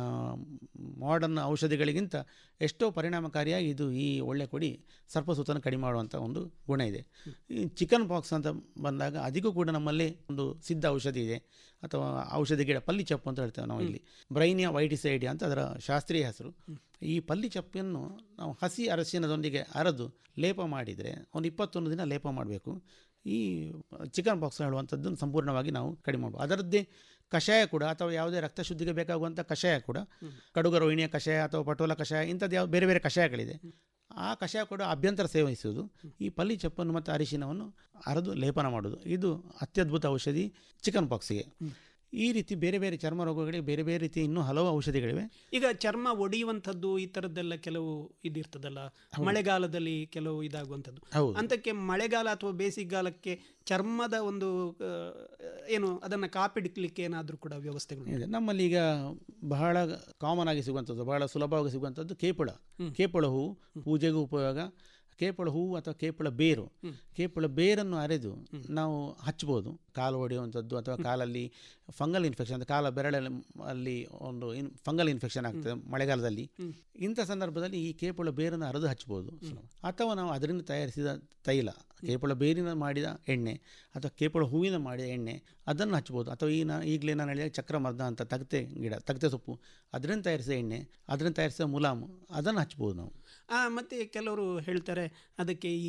ಮಾಡರ್ನ್ ಔಷಧಿಗಳಿಗಿಂತ ಎಷ್ಟೋ ಪರಿಣಾಮಕಾರಿಯಾಗಿ ಇದು ಈ ಒಳ್ಳೆ ಕೊಡಿ ಸರ್ಪಸುತ್ತನ್ನು ಕಡಿಮೆ ಮಾಡುವಂಥ ಒಂದು ಗುಣ ಇದೆ ಈ ಚಿಕನ್ ಪಾಕ್ಸ್ ಅಂತ ಬಂದಾಗ ಅದಕ್ಕೂ ಕೂಡ ನಮ್ಮಲ್ಲಿ ಒಂದು ಸಿದ್ಧ ಔಷಧಿ ಇದೆ ಅಥವಾ ಔಷಧಿ ಗಿಡ ಪಲ್ಲಿ ಚಪ್ಪು ಅಂತ ಹೇಳ್ತೇವೆ ನಾವು ಇಲ್ಲಿ ಬ್ರೈನಿಯಾ ವೈಟಿಸೈಡಿಯಾ ಅಂತ ಅದರ ಶಾಸ್ತ್ರೀಯ ಹೆಸರು ಈ ಪಲ್ಲಿ ಚಪ್ಪನ್ನು ನಾವು ಹಸಿ ಅರಸಿನದೊಂದಿಗೆ ಅರೆದು ಲೇಪ ಮಾಡಿದರೆ ಒಂದು ಇಪ್ಪತ್ತೊಂದು ದಿನ ಲೇಪ ಮಾಡಬೇಕು ಈ ಚಿಕನ್ ಪಾಕ್ಸ್ ಹೇಳುವಂಥದ್ದನ್ನು ಸಂಪೂರ್ಣವಾಗಿ ನಾವು ಕಡಿಮೆ ಮಾಡ್ಬೋದು ಅದರದ್ದೇ ಕಷಾಯ ಕೂಡ ಅಥವಾ ಯಾವುದೇ ರಕ್ತ ಶುದ್ಧಿಗೆ ಬೇಕಾಗುವಂಥ ಕಷಾಯ ಕೂಡ ಕಡುಗ ರೋಹಿಣಿಯ ಕಷಾಯ ಅಥವಾ ಪಟೋಲ ಕಷಾಯ ಇಂಥದ್ದು ಯಾವ ಬೇರೆ ಬೇರೆ ಕಷಾಯಗಳಿದೆ ಆ ಕಷಾಯ ಕೂಡ ಅಭ್ಯಂತರ ಸೇವಿಸುವುದು ಈ ಪಲ್ಲಿ ಚಪ್ಪನ್ನು ಮತ್ತು ಅರಿಶಿನವನ್ನು ಅರೆದು ಲೇಪನ ಮಾಡೋದು ಇದು ಅತ್ಯದ್ಭುತ ಔಷಧಿ ಚಿಕನ್ ಪಾಕ್ಸಿಗೆ ಈ ರೀತಿ ಬೇರೆ ಬೇರೆ ಚರ್ಮ ರೋಗಗಳಿಗೆ ಬೇರೆ ಬೇರೆ ರೀತಿ ಇನ್ನೂ ಹಲವು ಔಷಧಿಗಳಿವೆ ಈಗ ಚರ್ಮ ಒಡೆಯುವಂಥದ್ದು ಈ ಥರದ್ದೆಲ್ಲ ಕೆಲವು ಇದಿರ್ತದಲ್ಲ ಮಳೆಗಾಲದಲ್ಲಿ ಕೆಲವು ಇದಾಗುವಂಥದ್ದು ಹೌದು. ಅಂತಕ್ಕೆ ಮಳೆಗಾಲ ಅಥವಾ ಬೇಸಿಗೆಗಾಲಕ್ಕೆ ಚರ್ಮದ ಒಂದು ಆ, ಏನು ಅದನ್ನು ಕಾಪಿಡ್ಲಿಕ್ಕೆ ಏನಾದರೂ ಕೂಡ ವ್ಯವಸ್ಥೆಗಳು ಇದೆ ನಮ್ಮಲ್ಲಿ ಈಗ ಬಹಳ ಕಾಮನ್ ಆಗಿ ಸಿಗುವಂಥದ್ದು ಬಹಳ ಸುಲಭವಾಗಿ ಸಿಗುವಂಥದ್ದು ಕೇಪುಳ ಕೇಪುಳ ಹೂವು ಪೂಜೆಗೂ ಉಪಯೋಗ ಕೇಪುಳ ಹೂವು ಅಥವಾ ಕೇಪುಳ ಬೇರು ಕೇಪುಳ ಬೇರನ್ನು ಅರೆದು ನಾವು ಹಚ್ಬೋದು ಕಾಲು ಹೊಡೆಯುವಂಥದ್ದು ಅಥವಾ ಕಾಲಲ್ಲಿ ಫಂಗಲ್ ಇನ್ಫೆಕ್ಷನ್ ಅಂತ ಕಾಲ ಬೆರಳಲ್ಲಿ ಅಲ್ಲಿ ಒಂದು ಇನ್ ಫಂಗಲ್ ಇನ್ಫೆಕ್ಷನ್ ಆಗ್ತದೆ ಮಳೆಗಾಲದಲ್ಲಿ ಇಂಥ ಸಂದರ್ಭದಲ್ಲಿ ಈ ಕೇಪುಳ ಬೇರನ್ನು ಅರೆದು ಹಚ್ಬೋದು ಅಥವಾ ನಾವು ಅದರಿಂದ ತಯಾರಿಸಿದ ತೈಲ ಕೇಪುಳ ಬೇರಿನ ಮಾಡಿದ ಎಣ್ಣೆ ಅಥವಾ ಕೇಪುಳ ಹೂವಿನ ಮಾಡಿದ ಎಣ್ಣೆ ಅದನ್ನು ಹಚ್ಬೋದು ಅಥವಾ ಈ ನಾ ಈಗಲೇ ನಾನು ಹೇಳಿದ ಚಕ್ರಮರ್ದ ಅಂತ ತಗತೆ ಗಿಡ ತಗತೆ ಸೊಪ್ಪು ಅದರಿಂದ ತಯಾರಿಸಿದ ಎಣ್ಣೆ ಅದರಿಂದ ತಯಾರಿಸಿದ ಮುಲಾಮು ಅದನ್ನು ಹಚ್ಬೋದು ನಾವು ಆ, ಮತ್ತೆ ಕೆಲವರು ಹೇಳ್ತಾರೆ ಅದಕ್ಕೆ ಈ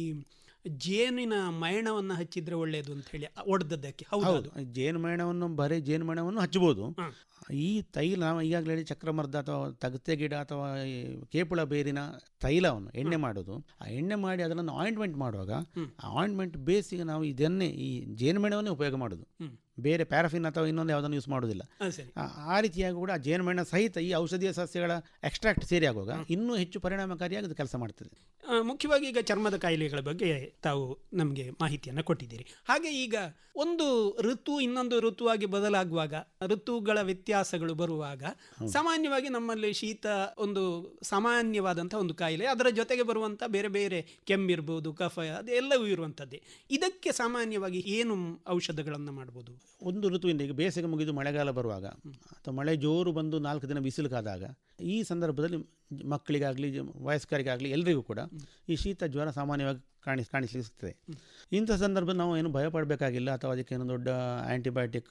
ಜೇನಿನ ಮಯಣವನ್ನು ಹಚ್ಚಿದ್ರೆ ಒಳ್ಳೆಯದು ಅಂತ ಹೇಳಿ ಒಡೆದದ್ದಕ್ಕೆ ಹೌದು ಹೌದು ಜೇನುಮೇಣವನ್ನು ಬರೀ ಜೇನುಮೇಣವನ್ನು ಹಚ್ಬೋದು ಈ ತೈಲ ನಾವು ಈಗಾಗಲೇ ಹೇಳಿ ಚಕ್ರಮರ್ದ ಅಥವಾ ತಗತೆ ಗಿಡ ಅಥವಾ ಈ ಕೇಪುಳ ಬೇರಿನ ತೈಲವನ್ನು ಎಣ್ಣೆ ಮಾಡೋದು ಆ ಎಣ್ಣೆ ಮಾಡಿ ಅದನ್ನು ಆಯಿಂಟ್ಮೆಂಟ್ ಮಾಡುವಾಗ ಆ ಆಯಿಂಟ್ಮೆಂಟ್ ಬೇಸಿಗೆ ನಾವು ಇದನ್ನೇ ಈ ಜೇನುಮೇಣವನ್ನೇ ಉಪಯೋಗ ಮಾಡೋದು ಬೇರೆ ಪ್ಯಾರಫಿನ್ ಅಥವಾ ಇನ್ನೊಂದು ಯಾವುದನ್ನು ಯೂಸ್ ಮಾಡೋದಿಲ್ಲ ಆ, ಸರಿ ಆ- ಆ ರೀತಿಯಾಗಿ ಕೂಡ ಜೇನುಮೇಣ ಸಹಿತ ಈ ಔಷಧೀಯ ಸಸ್ಯಗಳ ಎಕ್ಸ್ಟ್ರಾಕ್ಟ್ ಸೇರಿ ಆಗುವಾಗ ಇನ್ನೂ ಹೆಚ್ಚು ಪರಿಣಾಮಕಾರಿಯಾಗಿ ಅದು ಕೆಲಸ ಮಾಡ್ತದೆ ಆ, ಮುಖ್ಯವಾಗಿ ಈಗ ಚರ್ಮದ ಕಾಯಿಲೆಗಳ ಬಗ್ಗೆ ತಾವು ನಮಗೆ ಮಾಹಿತಿಯನ್ನು ಕೊಟ್ಟಿದ್ದೀರಿ ಹಾಗೆ ಈಗ ಒಂದು ಋತು ಇನ್ನೊಂದು ಋತುವಾಗಿ ಬದಲಾಗುವಾಗ ಋತುಗಳ ವ್ಯತ್ಯಾಸಗಳು ಬರುವಾಗ ಸಾಮಾನ್ಯವಾಗಿ ನಮ್ಮಲ್ಲಿ ಶೀತ ಒಂದು ಸಾಮಾನ್ಯವಾದಂಥ ಒಂದು ಕಾಯಿಲೆ ಅದರ ಜೊತೆಗೆ ಬರುವಂಥ ಬೇರೆ ಬೇರೆ ಕೆಮ್ಮಿರ್ಬೋದು ಕಫ ಅದೆಲ್ಲವೂ ಇರುವಂಥದ್ದೇ ಇದಕ್ಕೆ ಸಾಮಾನ್ಯವಾಗಿ ಏನು ಔಷಧಗಳನ್ನು ಮಾಡ್ಬೋದು ಒಂದು ಋತುವಿಂದ ಈಗ ಬೇಸಿಗೆ ಮುಗಿದು ಮಳೆಗಾಲ ಬರುವಾಗ ಅಥವಾ ಮಳೆ ಜೋರು ಬಂದು ನಾಲ್ಕು ದಿನ ಬಿಸಿಲು ಕಾದಾಗ ಈ ಸಂದರ್ಭದಲ್ಲಿ ಮಕ್ಕಳಿಗಾಗಲಿ ವಯಸ್ಕರಿಗಾಗಲಿ ಎಲ್ರಿಗೂ ಕೂಡ ಈ ಶೀತ ಜ್ವರ ಸಾಮಾನ್ಯವಾಗಿ ಕಾಣಿ ಕಾಣಿಸ್ಲಿಕ್ಕೆ ಸಿಗ್ತದೆ ಇಂಥ ಸಂದರ್ಭ ನಾವು ಏನು ಭಯಪಡಬೇಕಾಗಿಲ್ಲ ಅಥವಾ ಅದಕ್ಕೆ ಏನು ದೊಡ್ಡ ಆ್ಯಂಟಿಬಯೋಟಿಕ್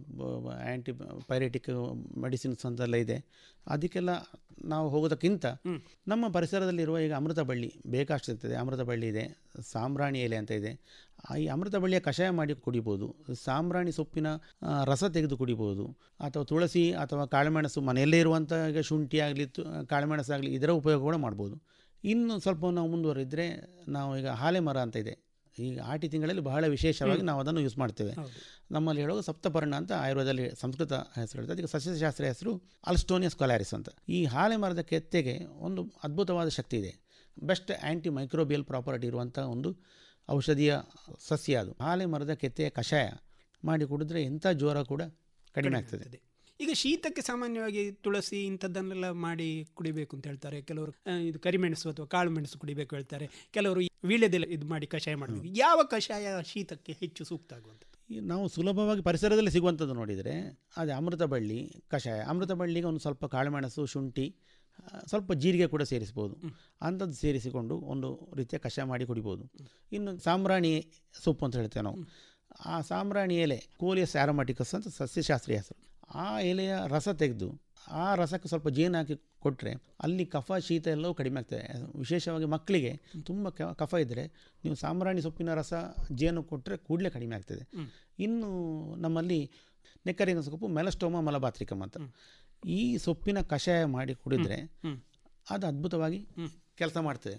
ಆ್ಯಂಟಿ ಪೈರೇಟಿಕ್ ಮೆಡಿಸಿನ್ಸ್ ಅಂತೆಲ್ಲ ಇದೆ ಅದಕ್ಕೆಲ್ಲ ನಾವು ಹೋಗೋದಕ್ಕಿಂತ ನಮ್ಮ ಪರಿಸರದಲ್ಲಿರುವ ಈಗ ಅಮೃತ ಬಳ್ಳಿ ಬೇಕಷ್ಟಿರ್ತದೆ ಅಮೃತ ಬಳ್ಳಿ ಇದೆ ಸಾಂಬ್ರಾಣಿ ಎಲೆ ಅಂತ ಇದೆ ಆ ಈ ಅಮೃತ ಬಳ್ಳಿಯ ಕಷಾಯ ಮಾಡಿ ಕುಡಿಬೋದು ಸಾಂಬ್ರಾಣಿ ಸೊಪ್ಪಿನ ಆ, ರಸ ತೆಗೆದು ಕುಡಿಬೋದು ಅಥವಾ ತುಳಸಿ ಅಥವಾ ಕಾಳುಮೆಣಸು ಮನೆಯಲ್ಲೇ ಇರುವಂಥ ಈಗ ಶುಂಠಿ ಆಗಲಿ ಕಾಳುಮೆಣಸಾಗಲಿ ಇದರ ಉಪಯೋಗ ಕೂಡ ಮಾಡ್ಬೋದು ಇನ್ನು ಸ್ವಲ್ಪ ನಾವು ಮುಂದುವರಿದ್ರೆ ನಾವು ಈಗ ಹಾಲೆ ಮರ ಅಂತ ಇದೆ ಈಗ ಆಟಿ ತಿಂಗಳಲ್ಲಿ ಬಹಳ ವಿಶೇಷವಾಗಿ ನಾವು ಅದನ್ನು ಯೂಸ್ ಮಾಡ್ತೇವೆ ನಮ್ಮಲ್ಲಿ ಹೇಳುವಾಗ ಸಪ್ತಪರ್ಣ ಅಂತ ಆಯುರ್ವೇದದಲ್ಲಿ ಸಂಸ್ಕೃತ ಹೆಸರು ಹೇಳ್ತದೆ ಅದಕ್ಕೆ ಸಸ್ಯಶಾಸ್ತ್ರ ಹೆಸರು ಅಲ್ಸ್ಟೋನಿಯಸ್ ಕೊಲಾರಿಸ್ ಅಂತ ಈ ಹಾಲೆ ಮರದ ಕೆತ್ತೆಗೆ ಒಂದು ಅದ್ಭುತವಾದ ಶಕ್ತಿ ಇದೆ ಬೆಸ್ಟ್ ಆ್ಯಂಟಿ ಮೈಕ್ರೋಬಿಯಲ್ ಪ್ರಾಪರ್ಟಿ ಇರುವಂಥ ಒಂದು ಔಷಧೀಯ ಸಸ್ಯ ಅದು ಆಲೆ ಮರದ ಕೆತ್ತೆಯ ಕಷಾಯ ಮಾಡಿ ಕುಡಿದ್ರೆ ಎಂಥ ಜ್ವರ ಕೂಡ ಕಡಿಮೆ ಆಗ್ತದೆ ಈಗ ಶೀತಕ್ಕೆ ಸಾಮಾನ್ಯವಾಗಿ ತುಳಸಿ ಇಂಥದ್ದನ್ನೆಲ್ಲ ಮಾಡಿ ಕುಡಿಬೇಕು ಅಂತ ಹೇಳ್ತಾರೆ ಕೆಲವರು ಆ, ಇದು ಕರಿಮೆಣಸು ಅಥವಾ ಕಾಳು ಮೆಣಸು ಕುಡಿಬೇಕು ಹೇಳ್ತಾರೆ ಕೆಲವರು ವೀಳ್ಯದೆಲೆ ಇದು ಮಾಡಿ ಕಷಾಯ ಮಾಡಬೇಕು ಯಾವ ಕಷಾಯ ಶೀತಕ್ಕೆ ಹೆಚ್ಚು ಸೂಕ್ತ ಆಗುವಂತ ಈ ನಾವು ಸುಲಭವಾಗಿ ಪರಿಸರದಲ್ಲಿ ಸಿಗುವಂಥದ್ದು ನೋಡಿದರೆ ಅದೇ ಅಮೃತ ಬಳ್ಳಿ ಕಷಾಯ ಅಮೃತ ಬಳ್ಳಿಗೆ ಒಂದು ಸ್ವಲ್ಪ ಕಾಳುಮೆಣಸು ಶುಂಠಿ ಆ, ಸ್ವಲ್ಪ ಜೀರಿಗೆ ಕೂಡ ಸೇರಿಸ್ಬೋದು ಅಂಥದ್ದು ಸೇರಿಸಿಕೊಂಡು ಒಂದು ರೀತಿಯ ಕಷಾಯ ಮಾಡಿ ಕುಡಿಬೋದು ಇನ್ನು ಸಾಂಬ್ರಾಣಿ ಸೊಪ್ಪು ಅಂತ ಹೇಳ್ತೇವೆ ನಾವು ಆ ಸಾಂಬ್ರಾಣಿ ಎಲೆ ಕೋಲಿಯಸ್ ಆರೋಮ್ಯಾಟಿಕಸ್ ಅಂತ ಸಸ್ಯಶಾಸ್ತ್ರೀಯ ಹೆಸರು ಆ ಎಲೆಯ ರಸ ತೆಗೆದು ಆ ರಸಕ್ಕೆ ಸ್ವಲ್ಪ ಜೇನು ಹಾಕಿ ಕೊಟ್ಟರೆ ಅಲ್ಲಿ ಕಫ ಶೀತ ಎಲ್ಲವೂ ಕಡಿಮೆ ಆಗ್ತದೆ ವಿಶೇಷವಾಗಿ ಮಕ್ಕಳಿಗೆ ತುಂಬ ಕ- ಕಫ ಇದ್ದರೆ ನೀವು ಸಾಂಬ್ರಾಣಿ ಸೊಪ್ಪಿನ ರಸ ಜೇನು ಕೊಟ್ಟರೆ ಕೂಡಲೇ ಕಡಿಮೆ ಆಗ್ತದೆ ಇನ್ನು ನಮ್ಮಲ್ಲಿ ನೆಕ್ಕರಿನ ಸೊಪ್ಪು ಮೆಲಸ್ಟೋಮ ಮಲಬಾತ್ರಿಕಮ್ ಅಂತ ಈ ಸೊಪ್ಪಿನ ಕಷಾಯ ಮಾಡಿ ಕುಡಿದ್ರೆ ಅದು ಅದ್ಭುತವಾಗಿ ಕೆಲಸ ಮಾಡ್ತದೆ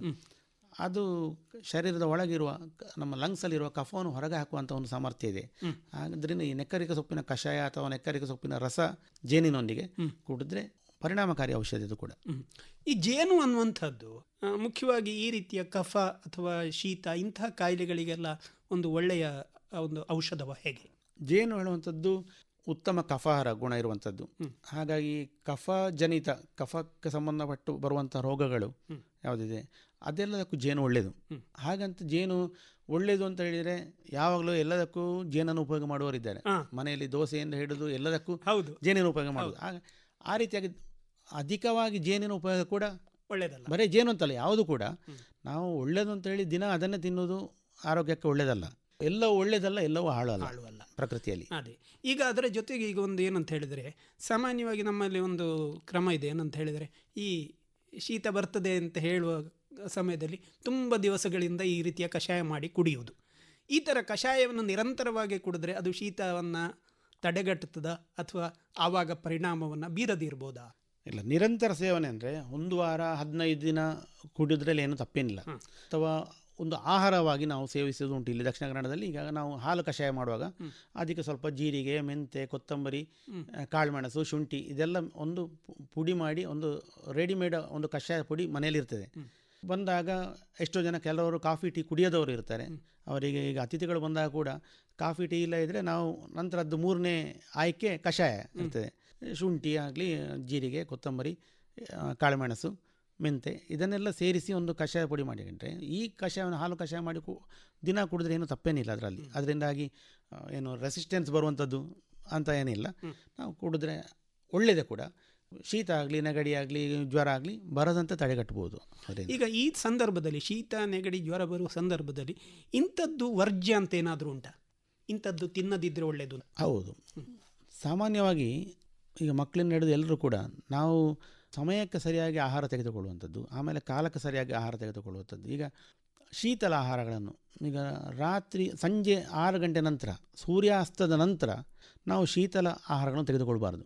ಅದು ಶರೀರದ ಒಳಗಿರುವ ಕ- ನಮ್ಮ ಲಂಗ್ಸಲ್ಲಿರುವ ಕಫವನ್ನು ಹೊರಗೆ ಹಾಕುವಂಥ ಒಂದು ಸಾಮರ್ಥ್ಯ ಇದೆ ಆದ್ದರಿಂದ ಈ ನೆಕ್ಕರಿಕ ಸೊಪ್ಪಿನ ಕಷಾಯ ಅಥವಾ ನೆಕ್ಕರಿಕ ಸೊಪ್ಪಿನ ರಸ ಜೇನಿನೊಂದಿಗೆ ಕುಡಿದ್ರೆ ಪರಿಣಾಮಕಾರಿ ಔಷಧಿ ಇದು ಕೂಡ ಈ ಜೇನು ಅನ್ನುವಂಥದ್ದು ಆ, ಮುಖ್ಯವಾಗಿ ಈ ರೀತಿಯ ಕಫ ಅಥವಾ ಶೀತ ಇಂತಹ ಕಾಯಿಲೆಗಳಿಗೆಲ್ಲ ಒಂದು ಒಳ್ಳೆಯ ಆ, ಒಂದು ಔಷಧವ ಹೇಗೆ ಜೇನು ಹೇಳುವಂಥದ್ದು ಉತ್ತಮ ಕಫಾಹಾರ ಗುಣ ಇರುವಂಥದ್ದು ಹಾಗಾಗಿ ಕಫ ಜನಿತ ಕಫಕ್ಕೆ ಸಂಬಂಧಪಟ್ಟು ಬರುವಂಥ ರೋಗಗಳು ಯಾವುದಿದೆ ಅದೆಲ್ಲದಕ್ಕೂ ಜೇನು ಒಳ್ಳೆಯದು ಹಾಗಂತ ಜೇನು ಒಳ್ಳೆಯದು ಅಂತ ಹೇಳಿದರೆ ಯಾವಾಗಲೂ ಎಲ್ಲದಕ್ಕೂ ಜೇನನ್ನು ಉಪಯೋಗ ಮಾಡುವವರಿದ್ದಾರೆ ಮನೆಯಲ್ಲಿ ದೋಸೆಯಿಂದ ಹಿಡಿದು ಎಲ್ಲದಕ್ಕೂ ಹೌದು ಜೇನಿನ ಉಪಯೋಗ ಮಾಡೋದು ಆಗ ಆ ರೀತಿಯಾಗಿ ಅಧಿಕವಾಗಿ ಜೇನಿನ ಉಪಯೋಗ ಕೂಡ ಒಳ್ಳೆಯದಲ್ಲ ಬರೀ ಜೇನು ಅಂತಲ್ಲ ಯಾವುದು ಕೂಡ ನಾವು ಒಳ್ಳೆಯದು ಅಂತ ಹೇಳಿ ದಿನ ಅದನ್ನೇ ತಿನ್ನುವುದು ಆರೋಗ್ಯಕ್ಕೆ ಒಳ್ಳೆಯದಲ್ಲ ಎಲ್ಲವೂ ಒಳ್ಳೆಯದಲ್ಲ ಎಲ್ಲವೂ ಹಾಳು ಅಲ್ಲ ಪ್ರಕೃತಿಯಲ್ಲಿ ಅದೇ ಈಗ ಅದರ ಜೊತೆಗೆ ಈಗ ಒಂದು ಏನಂತ ಹೇಳಿದರೆ ಸಾಮಾನ್ಯವಾಗಿ ನಮ್ಮಲ್ಲಿ ಒಂದು ಕ್ರಮ ಇದೆ ಏನಂತ ಹೇಳಿದರೆ ಈ ಶೀತ ಬರ್ತದೆ ಅಂತ ಹೇಳುವ ಸಮಯದಲ್ಲಿ ತುಂಬ ದಿವಸಗಳಿಂದ ಈ ರೀತಿಯ ಕಷಾಯ ಮಾಡಿ ಕುಡಿಯುವುದು ಈ ಥರ ಕಷಾಯವನ್ನು ನಿರಂತರವಾಗಿ ಕುಡಿದ್ರೆ ಅದು ಶೀತವನ್ನು ತಡೆಗಟ್ಟುತ್ತದ ಅಥವಾ ಆವಾಗ ಪರಿಣಾಮವನ್ನು ಬೀರದಿರ್ಬೋದಾ ಇಲ್ಲ ನಿರಂತರ ಸೇವನೆ ಅಂದರೆ ಒಂದು ವಾರ ಹದಿನೈದು ದಿನ ಕುಡಿದ್ರಲ್ಲಿ ಏನು ತಪ್ಪೇನಿಲ್ಲ ಅಥವಾ ಒಂದು ಆಹಾರವಾಗಿ ನಾವು ಸೇವಿಸೋದು ಉಂಟು ಇಲ್ಲಿ ದಕ್ಷಿಣ ಕನ್ನಡದಲ್ಲಿ ಈಗ ನಾವು ಹಾಲು ಕಷಾಯ ಮಾಡುವಾಗ ಅದಕ್ಕೆ ಸ್ವಲ್ಪ ಜೀರಿಗೆ ಮೆಂತೆ ಕೊತ್ತಂಬರಿ ಆ, ಕಾಳುಮೆಣಸು ಶುಂಠಿ ಇದೆಲ್ಲ ಒಂದು ಪು- ಪುಡಿ ಮಾಡಿ ಒಂದು ರೆಡಿಮೇಡ್ ಒಂದು ಕಷಾಯ ಪುಡಿ ಮನೆಯಲ್ಲಿರ್ತದೆ ಬಂದಾಗ ಎಷ್ಟೋ ಜನ ಕೆಲವರು ಕಾಫಿ ಟೀ ಕುಡಿಯೋದವರು ಇರ್ತಾರೆ ಅವರಿಗೆ ಈಗ ಅತಿಥಿಗಳು ಬಂದಾಗ ಕೂಡ ಕಾಫಿ ಟೀ ಇಲ್ಲ ಇದ್ದರೆ ನಾವು ನಂತರದ್ದು ಮೂರನೇ ಆಯ್ಕೆ ಕಷಾಯ ಇರ್ತದೆ ಶುಂಠಿ ಆಗಲಿ ಜೀರಿಗೆ ಕೊತ್ತಂಬರಿ ಆ, ಕಾಳುಮೆಣಸು ಮೆಂತೆ ಇದನ್ನೆಲ್ಲ ಸೇರಿಸಿ ಒಂದು ಕಷಾಯ ಪುಡಿ ಮಾಡಿಕೊಂಡ್ರೆ ಈ ಕಷಾಯವನ್ನು ಹಾಲು ಕಷಾಯ ಮಾಡಿ ಕು ದಿನ ಕುಡಿದ್ರೆ ಏನು ತಪ್ಪೇನಿಲ್ಲ ಅದರಲ್ಲಿ ಅದರಿಂದಾಗಿ ಆ, ಏನು ರೆಸಿಸ್ಟೆನ್ಸ್ ಬರುವಂಥದ್ದು ಅಂತ ಏನಿಲ್ಲ ನಾವು ಕುಡಿದ್ರೆ ಒಳ್ಳೆಯದೇ ಕೂಡ ಶೀತ ಆಗಲಿ ನೆಗಡಿ ಆಗಲಿ ಜ್ವರ ಆಗಲಿ ಬರದಂತೆ ತಡೆಗಟ್ಟಬಹುದು ಅದರಿಂದ ಈಗ ಈ ಸಂದರ್ಭದಲ್ಲಿ ಶೀತ ನೆಗಡಿ ಜ್ವರ ಬರುವ ಸಂದರ್ಭದಲ್ಲಿ ಇಂಥದ್ದು ವರ್ಜ್ಯ ಅಂತ ಏನಾದರೂ ಉಂಟಾ ಇಂಥದ್ದು ತಿನ್ನದಿದ್ರೆ ಒಳ್ಳೆಯದು ಹೌದು ಸಾಮಾನ್ಯವಾಗಿ ಈಗ ಮಕ್ಕಳಿಂದ ಹಿಡಿದು ಎಲ್ಲರೂ ಕೂಡ ನಾವು ಸಮಯಕ್ಕೆ ಸರಿಯಾಗಿ ಆಹಾರ ತೆಗೆದುಕೊಳ್ಳುವಂಥದ್ದು ಆಮೇಲೆ ಕಾಲಕ್ಕೆ ಸರಿಯಾಗಿ ಆಹಾರ ತೆಗೆದುಕೊಳ್ಳುವಂಥದ್ದು ಈಗ ಶೀತಲ ಆಹಾರಗಳನ್ನು ಈಗ ರಾತ್ರಿ ಸಂಜೆ ಆರು ಗಂಟೆ ನಂತರ ಸೂರ್ಯಾಸ್ತದ ನಂತರ ನಾವು ಶೀತಲ ಆಹಾರಗಳನ್ನು ತೆಗೆದುಕೊಳ್ಬಾರ್ದು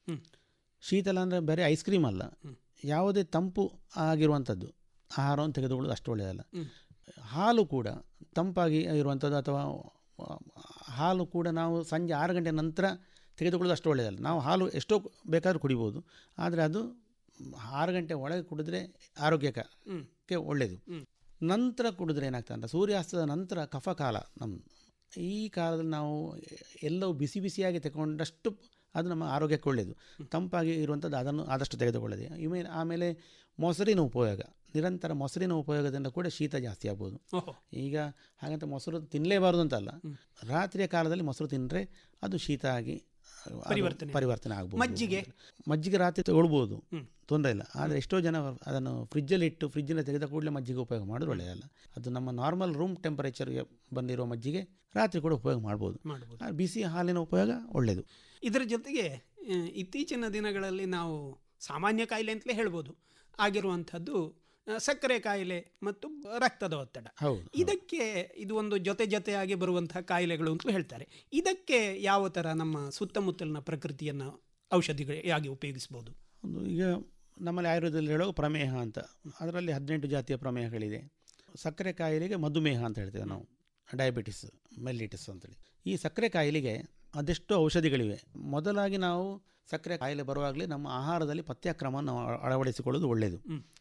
ಶೀತಲ ಅಂದರೆ ಬರೀ ಐಸ್ ಕ್ರೀಮ್ ಅಲ್ಲ ಯಾವುದೇ ತಂಪು ಆಗಿರುವಂಥದ್ದು ಆಹಾರವನ್ನು ತೆಗೆದುಕೊಳ್ಳೋದು ಅಷ್ಟು ಒಳ್ಳೆಯದಲ್ಲ ಹಾಲು ಕೂಡ ತಂಪಾಗಿ ಇರುವಂಥದ್ದು ಅಥವಾ ಆ, ಹಾಲು ಕೂಡ ನಾವು ಸಂಜೆ ಆರು ಗಂಟೆ ನಂತರ ತೆಗೆದುಕೊಳ್ಳೋದು ಅಷ್ಟು ಒಳ್ಳೆಯದಲ್ಲ ನಾವು ಹಾಲು ಎಷ್ಟೋ ಬೇಕಾದರೂ ಕುಡಿಬೋದು ಆದರೆ ಅದು ಆರು ಗಂಟೆ ಒಳಗೆ ಕುಡಿದ್ರೆ ಆರೋಗ್ಯಕ್ಕೆ ಒಳ್ಳೆಯದು ನಂತರ ಕುಡಿದ್ರೆ ಏನಾಗ್ತದೆ ಅಂತ ಸೂರ್ಯಾಸ್ತದ ನಂತರ ಕಫಕಾಲ ನಮ್ಮ ಈ ಕಾಲದಲ್ಲಿ ನಾವು ಎಲ್ಲವೂ ಬಿಸಿ ಬಿಸಿಯಾಗಿ ತಗೊಂಡಷ್ಟು ಅದು ನಮ್ಮ ಆರೋಗ್ಯಕ್ಕೆ ಒಳ್ಳೆಯದು ತಂಪಾಗಿ ಇರುವಂಥದ್ದು ಅದನ್ನು ಆದಷ್ಟು ತೆಗೆದುಕೊಳ್ಳದೆ ಇಮೇಲೆ ಆಮೇಲೆ ಮೊಸರಿನ ಉಪಯೋಗ ನಿರಂತರ ಮೊಸರಿನ ಉಪಯೋಗದಿಂದ ಕೂಡ ಶೀತ ಜಾಸ್ತಿ ಆಗ್ಬೋದು ಓಹೋ. ಈಗ ಹಾಗಂತ ಮೊಸರು ತಿನ್ನಲೇಬಾರ್ದು ಅಂತಲ್ಲ ರಾತ್ರಿಯ ಕಾಲದಲ್ಲಿ ಮೊಸರು ತಿಂದರೆ ಅದು ಶೀತ ಆಗಿ ಅದು ಪರಿವರ್ತನೆ. ಪರಿವರ್ತನೆ ಆಗ್ಬೋದು ಮಜ್ಜಿಗೆ? ಮಜ್ಜಿಗೆ ರಾತ್ರಿ ತಗೊಳ್ಬೋದು ತೊಂದರೆ ಇಲ್ಲ ಆದರೆ ಎಷ್ಟೋ ಜನ ಅದನ್ನು ಫ್ರಿಜ್ಜಲ್ಲಿ ಇಟ್ಟು ಫ್ರಿಜ್ಜಿನ ತೆಗೆದ ಕೂಡಲೇ ಮಜ್ಜಿಗೆ ಉಪಯೋಗ ಮಾಡೋದು ಒಳ್ಳೆಯದಲ್ಲ ಅದು ನಮ್ಮ ನಾರ್ಮಲ್ ರೂಮ್ ಟೆಂಪರೇಚರ್ಗೆ ಬಂದಿರೋ ಮಜ್ಜಿಗೆ ರಾತ್ರಿ ಕೂಡ ಉಪಯೋಗ ಮಾಡ್ಬೋದು ಮಾಡ್ಬೋದು. ಆ ಬಿಸಿ ಹಾಲಿನ ಉಪಯೋಗ ಒಳ್ಳೆಯದು ಇದರ ಜೊತೆಗೆ ಆ, ಇತ್ತೀಚಿನ ದಿನಗಳಲ್ಲಿ ನಾವು ಸಾಮಾನ್ಯ ಕಾಯಿಲೆ ಅಂತಲೇ ಹೇಳ್ಬೋದು ಆಗಿರುವಂಥದ್ದು ಆ, ಸಕ್ಕರೆ ಕಾಯಿಲೆ ಮತ್ತು ರಕ್ತದ ಒತ್ತಡ ಹೌದು ಇದಕ್ಕೆ ಇದು ಒಂದು ಜೊತೆ ಜೊತೆಯಾಗಿ ಬರುವಂತಹ ಕಾಯಿಲೆಗಳು ಅಂತಲೂ ಹೇಳ್ತಾರೆ ಇದಕ್ಕೆ ಯಾವ ಥರ ನಮ್ಮ ಸುತ್ತಮುತ್ತಲಿನ ಪ್ರಕೃತಿಯನ್ನು ಔಷಧಿಯಾಗಿ ಉಪಯೋಗಿಸ್ಬೋದು ಒಂದು ಈಗ ನಮ್ಮಲ್ಲಿ ಆಯುರ್ವೇದದಲ್ಲಿ ಹೇಳೋ ಪ್ರಮೇಹ ಅಂತ ಅದರಲ್ಲಿ ಹದಿನೆಂಟು ಜಾತಿಯ ಪ್ರಮೇಹಗಳಿದೆ ಸಕ್ಕರೆ ಕಾಯಿಲೆಗೆ ಮಧುಮೇಹ ಅಂತ ಹೇಳ್ತೇವೆ ನಾವು ಡಯಾಬಿಟಿಸ್ ಮೆಲ್ಲಿಟಿಸ್ ಅಂತೇಳಿ ಈ ಸಕ್ಕರೆ ಕಾಯಿಲೆಗೆ ಅದೆಷ್ಟೋ ಔಷಧಿಗಳಿವೆ ಮೊದಲಾಗಿ ನಾವು ಸಕ್ಕರೆ ಕಾಯಿಲೆ ಬರುವಾಗಲೇ ನಮ್ಮ ಆಹಾರದಲ್ಲಿ ಪಥ್ಯಕ್ರಮವನ್ನು ನಾವು ಅಳವಡಿಸಿಕೊಳ್ಳೋದು ಒಳ್ಳೆಯದು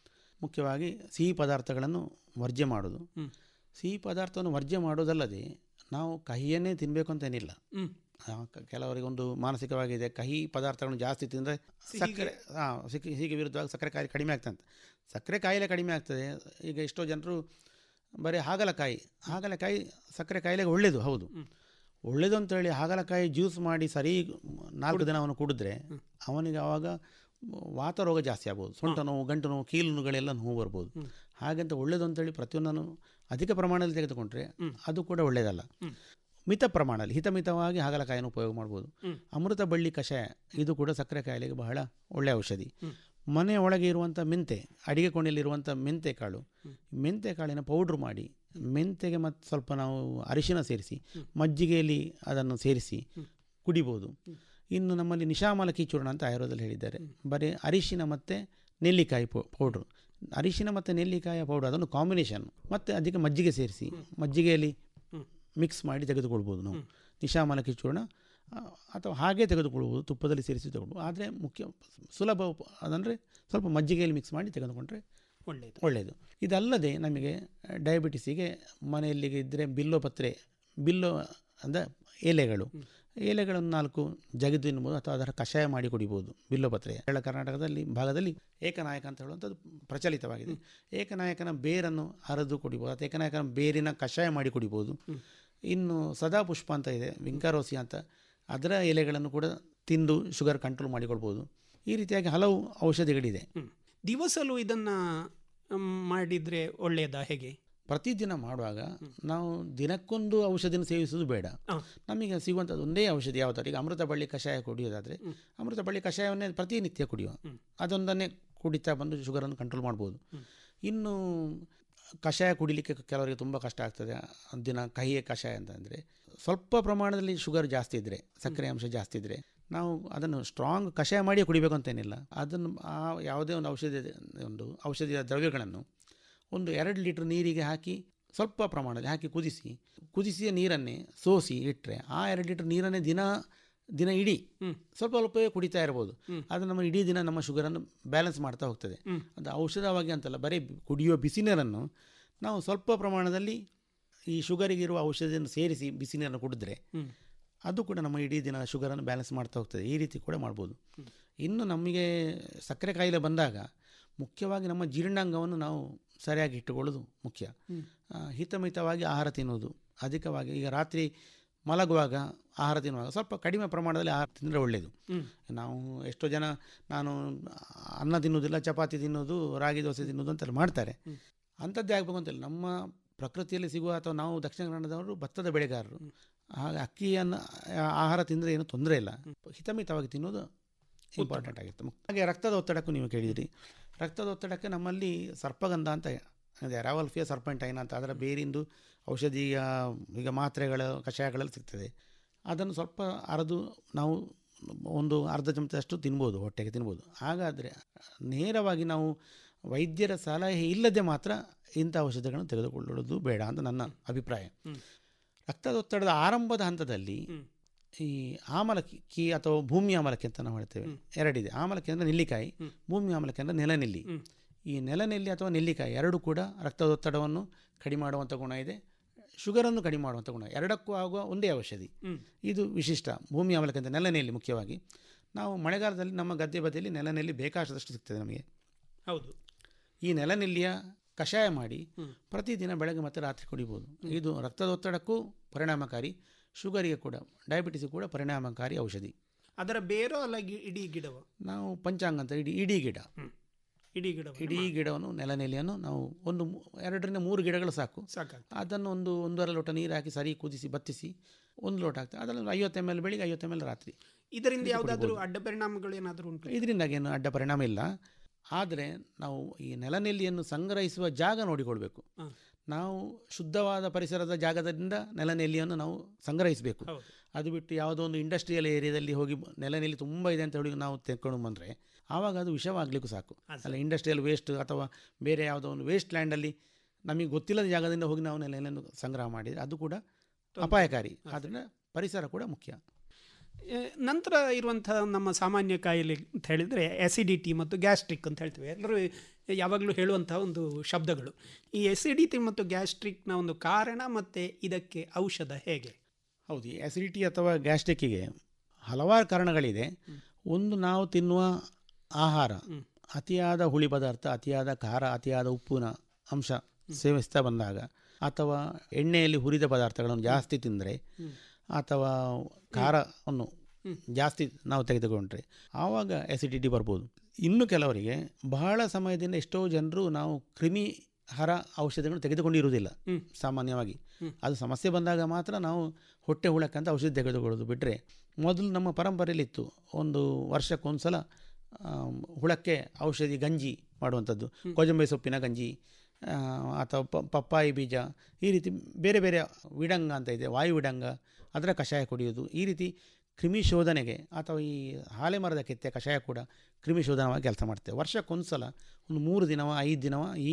ಮುಖ್ಯವಾಗಿ ಸಿಹಿ ಪದಾರ್ಥಗಳನ್ನು ವರ್ಜ್ಯ ಮಾಡೋದು ಹ್ಮ್. ಸಿಹಿ ಪದಾರ್ಥವನ್ನು ವರ್ಜ್ಯ ಮಾಡೋದಲ್ಲದೆ ನಾವು ಕಹಿಯನ್ನೇ ತಿನ್ನಬೇಕು ಅಂತೇನಿಲ್ಲ ಹ್ಮ್. ಆ, ಕ- ಕೆಲವರಿಗೆ ಒಂದು ಮಾನಸಿಕವಾಗಿದೆ ಕಹಿ ಪದಾರ್ಥಗಳನ್ನು ಜಾಸ್ತಿ ತಿಂದರೆ ಸಿಹಿಗೆ- ಸಕ್ಕರೆ ಹಾಂ ಸಿಕ್ಕಿ ಹೀಗೆ ವಿರುದ್ಧವಾಗಿ ಸಕ್ಕರೆ ಕಾಯಿಲೆ ಕಡಿಮೆ ಆಗ್ತದೆ ಅಂತ ಸಕ್ಕರೆ ಕಾಯಿಲೆ ಕಡಿಮೆ ಆಗ್ತದೆ ಈಗ ಎಷ್ಟೋ ಜನರು ಬರೀ ಹಾಗಲಕಾಯಿ ಹಾಗಲಕಾಯಿ ಸಕ್ಕರೆ ಕಾಯಿಲೆಗೆ ಒಳ್ಳೆಯದು ಹೌದು ಒಳ್ಳೆಯದು ಅಂತೇಳಿ ಹಾಗಲಕಾಯಿ ಜ್ಯೂಸ್ ಮಾಡಿ ಸರಿ ನಾಲ್ಕು ದಿನ ಅವನು ಕುಡಿದ್ರೆ ಅವನಿಗೆ ಆವಾಗ ವಾತ ರೋಗ ಜಾಸ್ತಿ ಆಗ್ಬೋದು ಸೊಂಟ ನೋವು ಗಂಟು ನೋವು ಕೀಲು ನೋವುಗಳೆಲ್ಲ ನೋವು ಬರ್ಬೋದು ಹಾಗಂತ ಒಳ್ಳೆಯದು ಅಂತೇಳಿ ಪ್ರತಿಯೊಂದನ್ನು ಅಧಿಕ ಪ್ರಮಾಣದಲ್ಲಿ ತೆಗೆದುಕೊಂಡ್ರೆ ಅದು ಕೂಡ ಒಳ್ಳೆಯದಲ್ಲ ಮಿತ ಪ್ರಮಾಣದಲ್ಲಿ ಹಿತಮಿತವಾಗಿ ಹಾಗಲಕಾಯಿಯನ್ನು ಉಪಯೋಗ ಮಾಡ್ಬೋದು ಹ್ಮ್. ಅಮೃತ ಬಳ್ಳಿ ಕಷಾಯ ಇದು ಕೂಡ ಸಕ್ಕರೆ ಕಾಯಿಲೆಗೆ ಬಹಳ ಒಳ್ಳೆಯ ಔಷಧಿ ಮನೆ ಒಳಗೆ ಇರುವಂಥ ಮೆಂತೆ ಅಡಿಗೆ ಕೋಣೆಯಲ್ಲಿರುವಂಥ ಮೆಂತೆ ಕಾಳು ಮೆಂತೆ ಕಾಳಿನ ಪೌಡ್ರ್ ಮಾಡಿ ಮೆಂತೆಗೆ ಮತ್ತು ಸ್ವಲ್ಪ ನಾವು ಅರಿಶಿನ ಸೇರಿಸಿ ಮಜ್ಜಿಗೆಯಲ್ಲಿ ಅದನ್ನು ಸೇರಿಸಿ ಕುಡಿಬೋದು ಇನ್ನು ನಮ್ಮಲ್ಲಿ ನಿಶಾಮಲಕಿ ಚೂರ್ಣ ಅಂತ ಆಯುರ್ವೇದದಲ್ಲಿ ಹೇಳಿದ್ದಾರೆ ಬರೀ ಅರಿಶಿನ ಮತ್ತು ನೆಲ್ಲಿಕಾಯಿ ಪೌ ಪೌಡ್ರು ಅರಿಶಿನ ಮತ್ತು ನೆಲ್ಲಿಕಾಯಿಯ ಪೌಡ್ರ್ ಅದನ್ನು ಕಾಂಬಿನೇಷನ್ ಮತ್ತು ಅದಕ್ಕೆ ಮಜ್ಜಿಗೆ ಸೇರಿಸಿ ಮಜ್ಜಿಗೆಯಲ್ಲಿ ಮಿಕ್ಸ್ ಮಾಡಿ ತೆಗೆದುಕೊಳ್ಬೋದು ನಾವು ನಿಶಾಮಲಕಿ ಚೂರ್ಣ ಆ, ಅಥವಾ ಹಾಗೆ ತೆಗೆದುಕೊಳ್ಬೋದು ತುಪ್ಪದಲ್ಲಿ ಸೇರಿಸಿ ತಗೊಳ್ಬೋದು ಆದರೆ ಮುಖ್ಯ ಸುಲಭ ಉಪ ಅದಂದರೆ ಸ್ವಲ್ಪ ಮಜ್ಜಿಗೆಯಲ್ಲಿ ಮಿಕ್ಸ್ ಮಾಡಿ ತೆಗೆದುಕೊಂಡ್ರೆ ಒಳ್ಳೆಯದು ಒಳ್ಳೆಯದು ಇದಲ್ಲದೆ ನಮಗೆ ಡಯಾಬಿಟಿಸಿಗೆ ಮನೆಯಲ್ಲಿಗೆ ಇದ್ದರೆ ಬಿಲ್ಲೋ ಪತ್ರೆ ಬಿಲ್ಲೋ ಅಂದರೆ ಎಲೆಗಳು ಎಲೆಗಳನ್ನು ನಾಲ್ಕು ಜಗಿದು ತಿನ್ಬೋದು ಅಥವಾ ಅದರ ಕಷಾಯ ಮಾಡಿ ಕುಡಿಬೋದು ಬಿಲ್ಲೋ ಪತ್ರೆ ಕೇರಳ ಕರ್ನಾಟಕದಲ್ಲಿ ಭಾಗದಲ್ಲಿ ಏಕನಾಯಕ ಅಂತ ಹೇಳುವಂಥದ್ದು ಪ್ರಚಲಿತವಾಗಿದೆ ಏಕನಾಯಕನ ಬೇರನ್ನು ಹರಿದು ಕುಡಿಬೋದು ಅಥವಾ ಏಕನಾಯಕನ ಬೇರಿನ ಕಷಾಯ ಮಾಡಿ ಕುಡಿಬೋದು ಇನ್ನು ಸದಾ ಪುಷ್ಪ ಅಂತ ಇದೆ ವಿಂಕಾರೋಸಿ ಅಂತ ಅದರ ಎಲೆಗಳನ್ನು ಕೂಡ ತಿಂದು ಶುಗರ್ ಕಂಟ್ರೋಲ್ ಮಾಡಿಕೊಳ್ಬೋದು ಈ ರೀತಿಯಾಗಿ ಹಲವು ಔಷಧಿಗಳಿದೆ ದಿವಸಲು ಇದನ್ನ ಮ್, ಮಾಡಿದ್ರೆ ಒಳ್ಳೆಯದಾ ಹೇಗೆ ಪ್ರತಿದಿನ ಮಾಡುವಾಗ ನಾವು ದಿನಕ್ಕೊಂದು ಔಷಧಿನ ಸೇವಿಸುವುದು ಬೇಡ ಹಾ. ನಮಗೆ ಸಿಗುವಂಥದ್ದು ಒಂದೇ ಔಷಧಿ ಯಾವ್ದಾದ್ರು ಈಗ ಅಮೃತ ಬಳ್ಳಿ ಕಷಾಯ ಕುಡಿಯೋದಾದರೆ ಅಮೃತ ಬಳ್ಳಿ ಕಷಾಯವನ್ನೇ ಪ್ರತಿನಿತ್ಯ ಕುಡಿಯುವ ಅದೊಂದನ್ನೇ ಕುಡಿತಾ ಬಂದು ಶುಗರನ್ನು ಕಂಟ್ರೋಲ್ ಮಾಡ್ಬೋದು ಇನ್ನು ಕಷಾಯ ಕುಡಿಲಿಕ್ಕೆ ಕೆಲವರಿಗೆ ತುಂಬ ಕಷ್ಟ ಆಗ್ತದೆ ದಿನ ಕಹಿಯ ಕಷಾಯ ಅಂತಂದರೆ ಸ್ವಲ್ಪ ಪ್ರಮಾಣದಲ್ಲಿ ಶುಗರ್ ಜಾಸ್ತಿ ಇದ್ದರೆ ಸಕ್ಕರೆ ಅಂಶ ಜಾಸ್ತಿ ಇದ್ದರೆ ನಾವು ಅದನ್ನು ಸ್ಟ್ರಾಂಗ್ ಕಷಾಯ ಮಾಡಿ ಕುಡಿಬೇಕು ಅಂತೇನಿಲ್ಲ ಅದನ್ನು ಆ ಯಾವುದೇ ಒಂದು ಔಷಧಿ ಒಂದು ಔಷಧಿಯ ದ್ರವ್ಯಗಳನ್ನು ಒಂದು ಎರಡು ಲೀಟ್ರ್ ನೀರಿಗೆ ಹಾಕಿ ಸ್ವಲ್ಪ ಪ್ರಮಾಣದಲ್ಲಿ ಹಾಕಿ ಕುದಿಸಿ ಕುದಿಸಿದ ನೀರನ್ನೇ ಸೋಸಿ ಇಟ್ಟರೆ ಆ ಎರಡು ಲೀಟ್ರ್ ನೀರನ್ನೇ ದಿನ ದಿನ ಇಡೀ ಸ್ವಲ್ಪ ಸ್ವಲ್ಪವೇ ಕುಡಿತಾ ಇರ್ಬೋದು ಅದು ನಮ್ಮ ಇಡೀ ದಿನ ನಮ್ಮ ಶುಗರನ್ನು ಬ್ಯಾಲೆನ್ಸ್ ಮಾಡ್ತಾ ಹೋಗ್ತದೆ ಅದು ಔಷಧವಾಗಿ ಅಂತಲ್ಲ ಬರೀ ಕುಡಿಯುವ ಬಿಸಿ ನೀರನ್ನು ನಾವು ಸ್ವಲ್ಪ ಪ್ರಮಾಣದಲ್ಲಿ ಈ ಶುಗರಿಗೆ ಇರುವ ಔಷಧಿಯನ್ನು ಸೇರಿಸಿ ಬಿಸಿ ನೀರನ್ನು ಕುಡಿದ್ರೆ ಅದು ಕೂಡ ನಮ್ಮ ಇಡೀ ದಿನ ಶುಗರನ್ನು ಬ್ಯಾಲೆನ್ಸ್ ಮಾಡ್ತಾ ಹೋಗ್ತದೆ ಈ ರೀತಿ ಕೂಡ ಮಾಡ್ಬೋದು ಇನ್ನು ನಮಗೆ ಸಕ್ಕರೆ ಕಾಯಿಲೆ ಬಂದಾಗ ಮುಖ್ಯವಾಗಿ ನಮ್ಮ ಜೀರ್ಣಾಂಗವನ್ನು ನಾವು ಸರಿಯಾಗಿ ಇಟ್ಟುಕೊಳ್ಳೋದು ಮುಖ್ಯ ಆ, ಹಿತಮಿತವಾಗಿ ಆಹಾರ ತಿನ್ನೋದು ಅಧಿಕವಾಗಿ ಈಗ ರಾತ್ರಿ ಮಲಗುವಾಗ ಆಹಾರ ತಿನ್ನುವಾಗ ಸ್ವಲ್ಪ ಕಡಿಮೆ ಪ್ರಮಾಣದಲ್ಲಿ ಆಹಾರ ತಿಂದರೆ ಒಳ್ಳೆಯದು ನಾವು ಎಷ್ಟೋ ಜನ ನಾನು ಅನ್ನ ತಿನ್ನೋದಿಲ್ಲ ಚಪಾತಿ ತಿನ್ನೋದು ರಾಗಿ ದೋಸೆ ತಿನ್ನೋದು ಅಂತೆಲ್ಲ ಮಾಡ್ತಾರೆ ಅಂಥದ್ದೇ ಆಗಬೇಕು ಅಂತಿಲ್ಲ ನಮ್ಮ ಪ್ರಕೃತಿಯಲ್ಲಿ ಸಿಗುವ ಅಥವಾ ನಾವು ದಕ್ಷಿಣ ಕನ್ನಡದವರು ಭತ್ತದ ಬೆಳೆಗಾರರು ಹಾಗೆ ಅಕ್ಕಿಯನ್ನು ಆಹಾರ ತಿಂದರೆ ಏನು ತೊಂದರೆ ಇಲ್ಲ ಹಿತಮಿತವಾಗಿ ತಿನ್ನೋದು ಇಂಪಾರ್ಟೆಂಟ್ ಆಗಿರುತ್ತೆ ಹಾಗೆ ರಕ್ತದ ಒತ್ತಡಕ್ಕೂ ನೀವು ಕೇಳಿದಿರಿ ರಕ್ತದ ಒತ್ತಡಕ್ಕೆ ನಮ್ಮಲ್ಲಿ ಸರ್ಪಗಂಧ ಅಂತ ಇದೆ ರಾವಲ್ಫಿಯ ಸರ್ಪೆಂಟೈನ್ ಅಂತ ಅದರ ಬೇರಿಂದು ಔಷಧೀಯ ಈಗ ಮಾತ್ರೆಗಳು ಕಷಾಯಗಳಲ್ಲಿ ಸಿಗ್ತದೆ ಅದನ್ನು ಸ್ವಲ್ಪ ಅರೆದು ನಾವು ಒಂದು ಅರ್ಧ ಚಮಚದಷ್ಟು ತಿನ್ಬೋದು ಹೊಟ್ಟೆಗೆ ತಿನ್ಬೋದು ಹಾಗಾದರೆ ನೇರವಾಗಿ ನಾವು ವೈದ್ಯರ ಸಲಹೆ ಇಲ್ಲದೆ ಮಾತ್ರ ಇಂಥ ಔಷಧಿಗಳನ್ನು ತೆಗೆದುಕೊಳ್ಳುವುದು ಬೇಡ ಅಂತ ನನ್ನ ಅಭಿಪ್ರಾಯ ರಕ್ತದೊತ್ತಡದ ಆರಂಭದ ಹಂತದಲ್ಲಿ ಈ ಆಮಲಕ್ಕಿ ಅಥವಾ ಭೂಮಿ ಆಮಲಕ್ಕಿ ಅಂತ ನಾವು ಹೇಳ್ತೇವೆ ಎರಡಿದೆ ಆಮಲಕ್ಕಿ ಅಂದರೆ ನೆಲ್ಲಿಕಾಯಿ ಭೂಮಿ ಆಮಲಕ್ಕಿ ಅಂದರೆ ನೆಲನೆಲ್ಲಿ ಈ ನೆಲನೆಲ್ಲಿ ಅಥವಾ ನೆಲ್ಲಿಕಾಯಿ ಎರಡೂ ಕೂಡ ರಕ್ತದೊತ್ತಡವನ್ನು ಕಡಿಮೆ ಮಾಡುವಂಥ ಗುಣ ಇದೆ ಶುಗರನ್ನು ಕಡಿಮೆ ಮಾಡುವಂಥ ಗುಣ ಎರಡಕ್ಕೂ ಆಗುವ ಒಂದೇ ಔಷಧಿ ಇದು ವಿಶಿಷ್ಟ ಭೂಮಿ ಆಮಲಕ್ಕಿ ಅಂತ ನೆಲನೆಲ್ಲಿ ಮುಖ್ಯವಾಗಿ ನಾವು ಮಳೆಗಾಲದಲ್ಲಿ ನಮ್ಮ ಗದ್ದೆ ಬದಿಯಲ್ಲಿ ನೆಲನೆಲ್ಲಿ ಬೇಕಾದಷ್ಟು ಸಿಗ್ತದೆ ನಮಗೆ ಹೌದು ಈ ನೆಲನೆಲ್ಲಿಯ ಕಷಾಯ ಮಾಡಿ ಪ್ರತಿದಿನ ಬೆಳಗ್ಗೆ ಮತ್ತು ರಾತ್ರಿ ಕುಡಿಬೋದು ಇದು ರಕ್ತದೊತ್ತಡಕ್ಕೂ ಪರಿಣಾಮಕಾರಿ ಶುಗರಿಗೆ ಕೂಡ ಡಯಾಬಿಟಿಸ್ ಕೂಡ ಪರಿಣಾಮಕಾರಿ ಔಷಧಿ ಅದರ ಬೇರೋ ಅಲ್ಲ ಗಿ- ಇಡೀ ಗಿಡವ ನಾವು ಪಂಚಾಂಗ ಅಂತ ಇಡೀ ಇಡೀ ಗಿಡ ಇಡೀ ಗಿಡವ ಇಡೀ ಗಿಡವನ್ನು ನೆಲನೆಲೆಯನ್ನು ನಾವು ಒಂದು ಮೂ- ಎರಡರಿಂದ ಮೂರು ಗಿಡಗಳು ಸಾಕು ಸಾಕಾಗ್ತದೆ ಅದನ್ನು ಒಂದು ಒಂದೂವರೆ ಲೋಟ ನೀರು ಹಾಕಿ ಸರಿ ಕುದಿಸಿ ಬತ್ತಿಸಿ ಒಂದು ಲೋಟ ಹಾಕ್ತದೆ ಅದರಲ್ಲಿ ಐವತ್ತು ಎಮ್ ಎಲ್ ಬೆಳಿಗ್ಗೆ ಐವತ್ತು ಎಮ್ ಎಲ್ ರಾತ್ರಿ ಇದರಿಂದ ಇದು ಯಾವುದಾದ್ರೂ ಕುಡಿಬೋದು. ಅಡ್ಡ ಪರಿಣಾಮಗಳು ಏನಾದರೂ ಉಂಟು ಇದರಿಂದಾಗಿ ಏನು ಅಡ್ಡ ಪರಿಣಾಮ ಇಲ್ಲ ಆದರೆ ನಾವು ಈ ನೆಲನೆಲ್ಲಿಯನ್ನು ಸಂಗ್ರಹಿಸುವ ಜಾಗ ನೋಡಿಕೊಳ್ಬೇಕು ಹ. ನಾವು ಶುದ್ಧವಾದ ಪರಿಸರದ ಜಾಗದಿಂದ ನೆಲನೆಲ್ಲಿಯನ್ನು ನಾವು ಸಂಗ್ರಹಿಸಬೇಕು ಹೌದು. ಅದು ಬಿಟ್ಟು ಯಾವುದೋ ಒಂದು ಇಂಡಸ್ಟ್ರಿಯಲ್ ಏರಿಯಾದಲ್ಲಿ ಹೋಗಿ ನೆಲನೆಲ್ಲಿ ತುಂಬ ಇದೆ ಅಂತ ಹೇಳಿ ನಾವು ತೆಕ್ಕೊಂಡು ಬಂದರೆ ಆವಾಗ ಅದು ವಿಷವಾಗಲಿಕ್ಕೂ ಸಾಕು ಅಲ್ಲ ಇಂಡಸ್ಟ್ರಿಯಲ್ ವೇಸ್ಟ್ ಅಥವಾ ಬೇರೆ ಯಾವುದೋ ಒಂದು ವೇಸ್ಟ್ ಲ್ಯಾಂಡಲ್ಲಿ ನಮಗೆ ಗೊತ್ತಿಲ್ಲದ ಜಾಗದಿಂದ ಹೋಗಿ ನಾವು ನೆಲೆಯನ್ನು ಸಂಗ್ರಹ ಮಾಡಿದರೆ ಅದು ಕೂಡ ಅಪಾಯಕಾರಿ ಆದ್ದರಿಂದ ಪರಿಸರ ಕೂಡ ಮುಖ್ಯ ಆ, ನಂತರ ಇರುವಂಥ ನಮ್ಮ ಸಾಮಾನ್ಯ ಕಾಯಿಲೆ ಅಂತ ಹೇಳಿದರೆ ಎಸಿಡಿಟಿ ಮತ್ತು ಗ್ಯಾಸ್ಟ್ರಿಕ್ ಅಂತ ಹೇಳ್ತೇವೆ ಎಲ್ಲರೂ ಯಾವಾಗಲೂ ಹೇಳುವಂಥ ಒಂದು ಶಬ್ದಗಳು ಈ ಎಸಿಡಿಟಿ ಮತ್ತು ಗ್ಯಾಸ್ಟ್ರಿಕ್ನ ಒಂದು ಕಾರಣ ಮತ್ತು ಇದಕ್ಕೆ ಔಷಧ ಹೇಗೆ ಹೌದು ಈ ಅಸಿಡಿಟಿ ಅಥವಾ ಗ್ಯಾಸ್ಟ್ರಿಕ್ಕಿಗೆ ಹಲವಾರು ಕಾರಣಗಳಿದೆ ಒಂದು ನಾವು ತಿನ್ನುವ ಆಹಾರ ಅತಿಯಾದ ಹುಳಿ ಪದಾರ್ಥ ಅತಿಯಾದ ಖಾರ ಅತಿಯಾದ ಉಪ್ಪಿನ ಅಂಶ ಸೇವಿಸ್ತಾ ಬಂದಾಗ ಅಥವಾ ಎಣ್ಣೆಯಲ್ಲಿ ಹುರಿದ ಪದಾರ್ಥಗಳನ್ನು ಜಾಸ್ತಿ ತಿಂದರೆ ಅಥವಾ ಖಾರವನ್ನು ಜಾಸ್ತಿ ನಾವು ತೆಗೆದುಕೊಂಡ್ರೆ ಆವಾಗ ಎಸಿಡಿಟಿ ಬರ್ಬೋದು ಇನ್ನು ಕೆಲವರಿಗೆ ಬಹಳ ಸಮಯದಿಂದ ಎಷ್ಟೋ ಜನರು ನಾವು ಕ್ರಿಮಿ ಹರ ಔಷಧಿಗಳನ್ನು ತೆಗೆದುಕೊಂಡಿರುವುದಿಲ್ಲ ಸಾಮಾನ್ಯವಾಗಿ ಅದು ಸಮಸ್ಯೆ ಬಂದಾಗ ಮಾತ್ರ ನಾವು ಹೊಟ್ಟೆ ಹುಳಕ್ಕಂತ ಔಷಧಿ ತೆಗೆದುಕೊಳ್ಳೋದು ಬಿಟ್ಟರೆ ಮೊದಲು ನಮ್ಮ ಪರಂಪರೆಯಲ್ಲಿತ್ತು ಒಂದು ವರ್ಷಕ್ಕೊಂದ್ಸಲ ಆಮ್, ಹುಳಕ್ಕೆ ಔಷಧಿ ಗಂಜಿ ಮಾಡುವಂಥದ್ದು ಕೊಜಂಬೆ ಸೊಪ್ಪಿನ ಗಂಜಿ ಆ, ಅಥವಾ ಪ- ಪಪ್ಪಾಯಿ ಬೀಜ ಈ ರೀತಿ ಬೇರೆ ಬೇರೆ ವಿಡಂಗ ಅಂತ ಇದೆ ವಾಯು ವಿಡಂಗ ಅದರ ಕಷಾಯ ಕುಡಿಯೋದು ಈ ರೀತಿ ಕ್ರಿಮಿ ಶೋಧನೆಗೆ ಅಥವಾ ಈ ಹಾಲೆ ಮರದ ಕೆತ್ತೆ ಕಷಾಯ ಕೂಡ ಕ್ರಿಮಿ ಶೋಧನವಾಗಿ ಕೆಲಸ ಮಾಡ್ತೇವೆ ವರ್ಷಕ್ಕೊಂದು ಸಲ ಒಂದು ಮೂರು ದಿನವ ಐದು ದಿನವ ಈ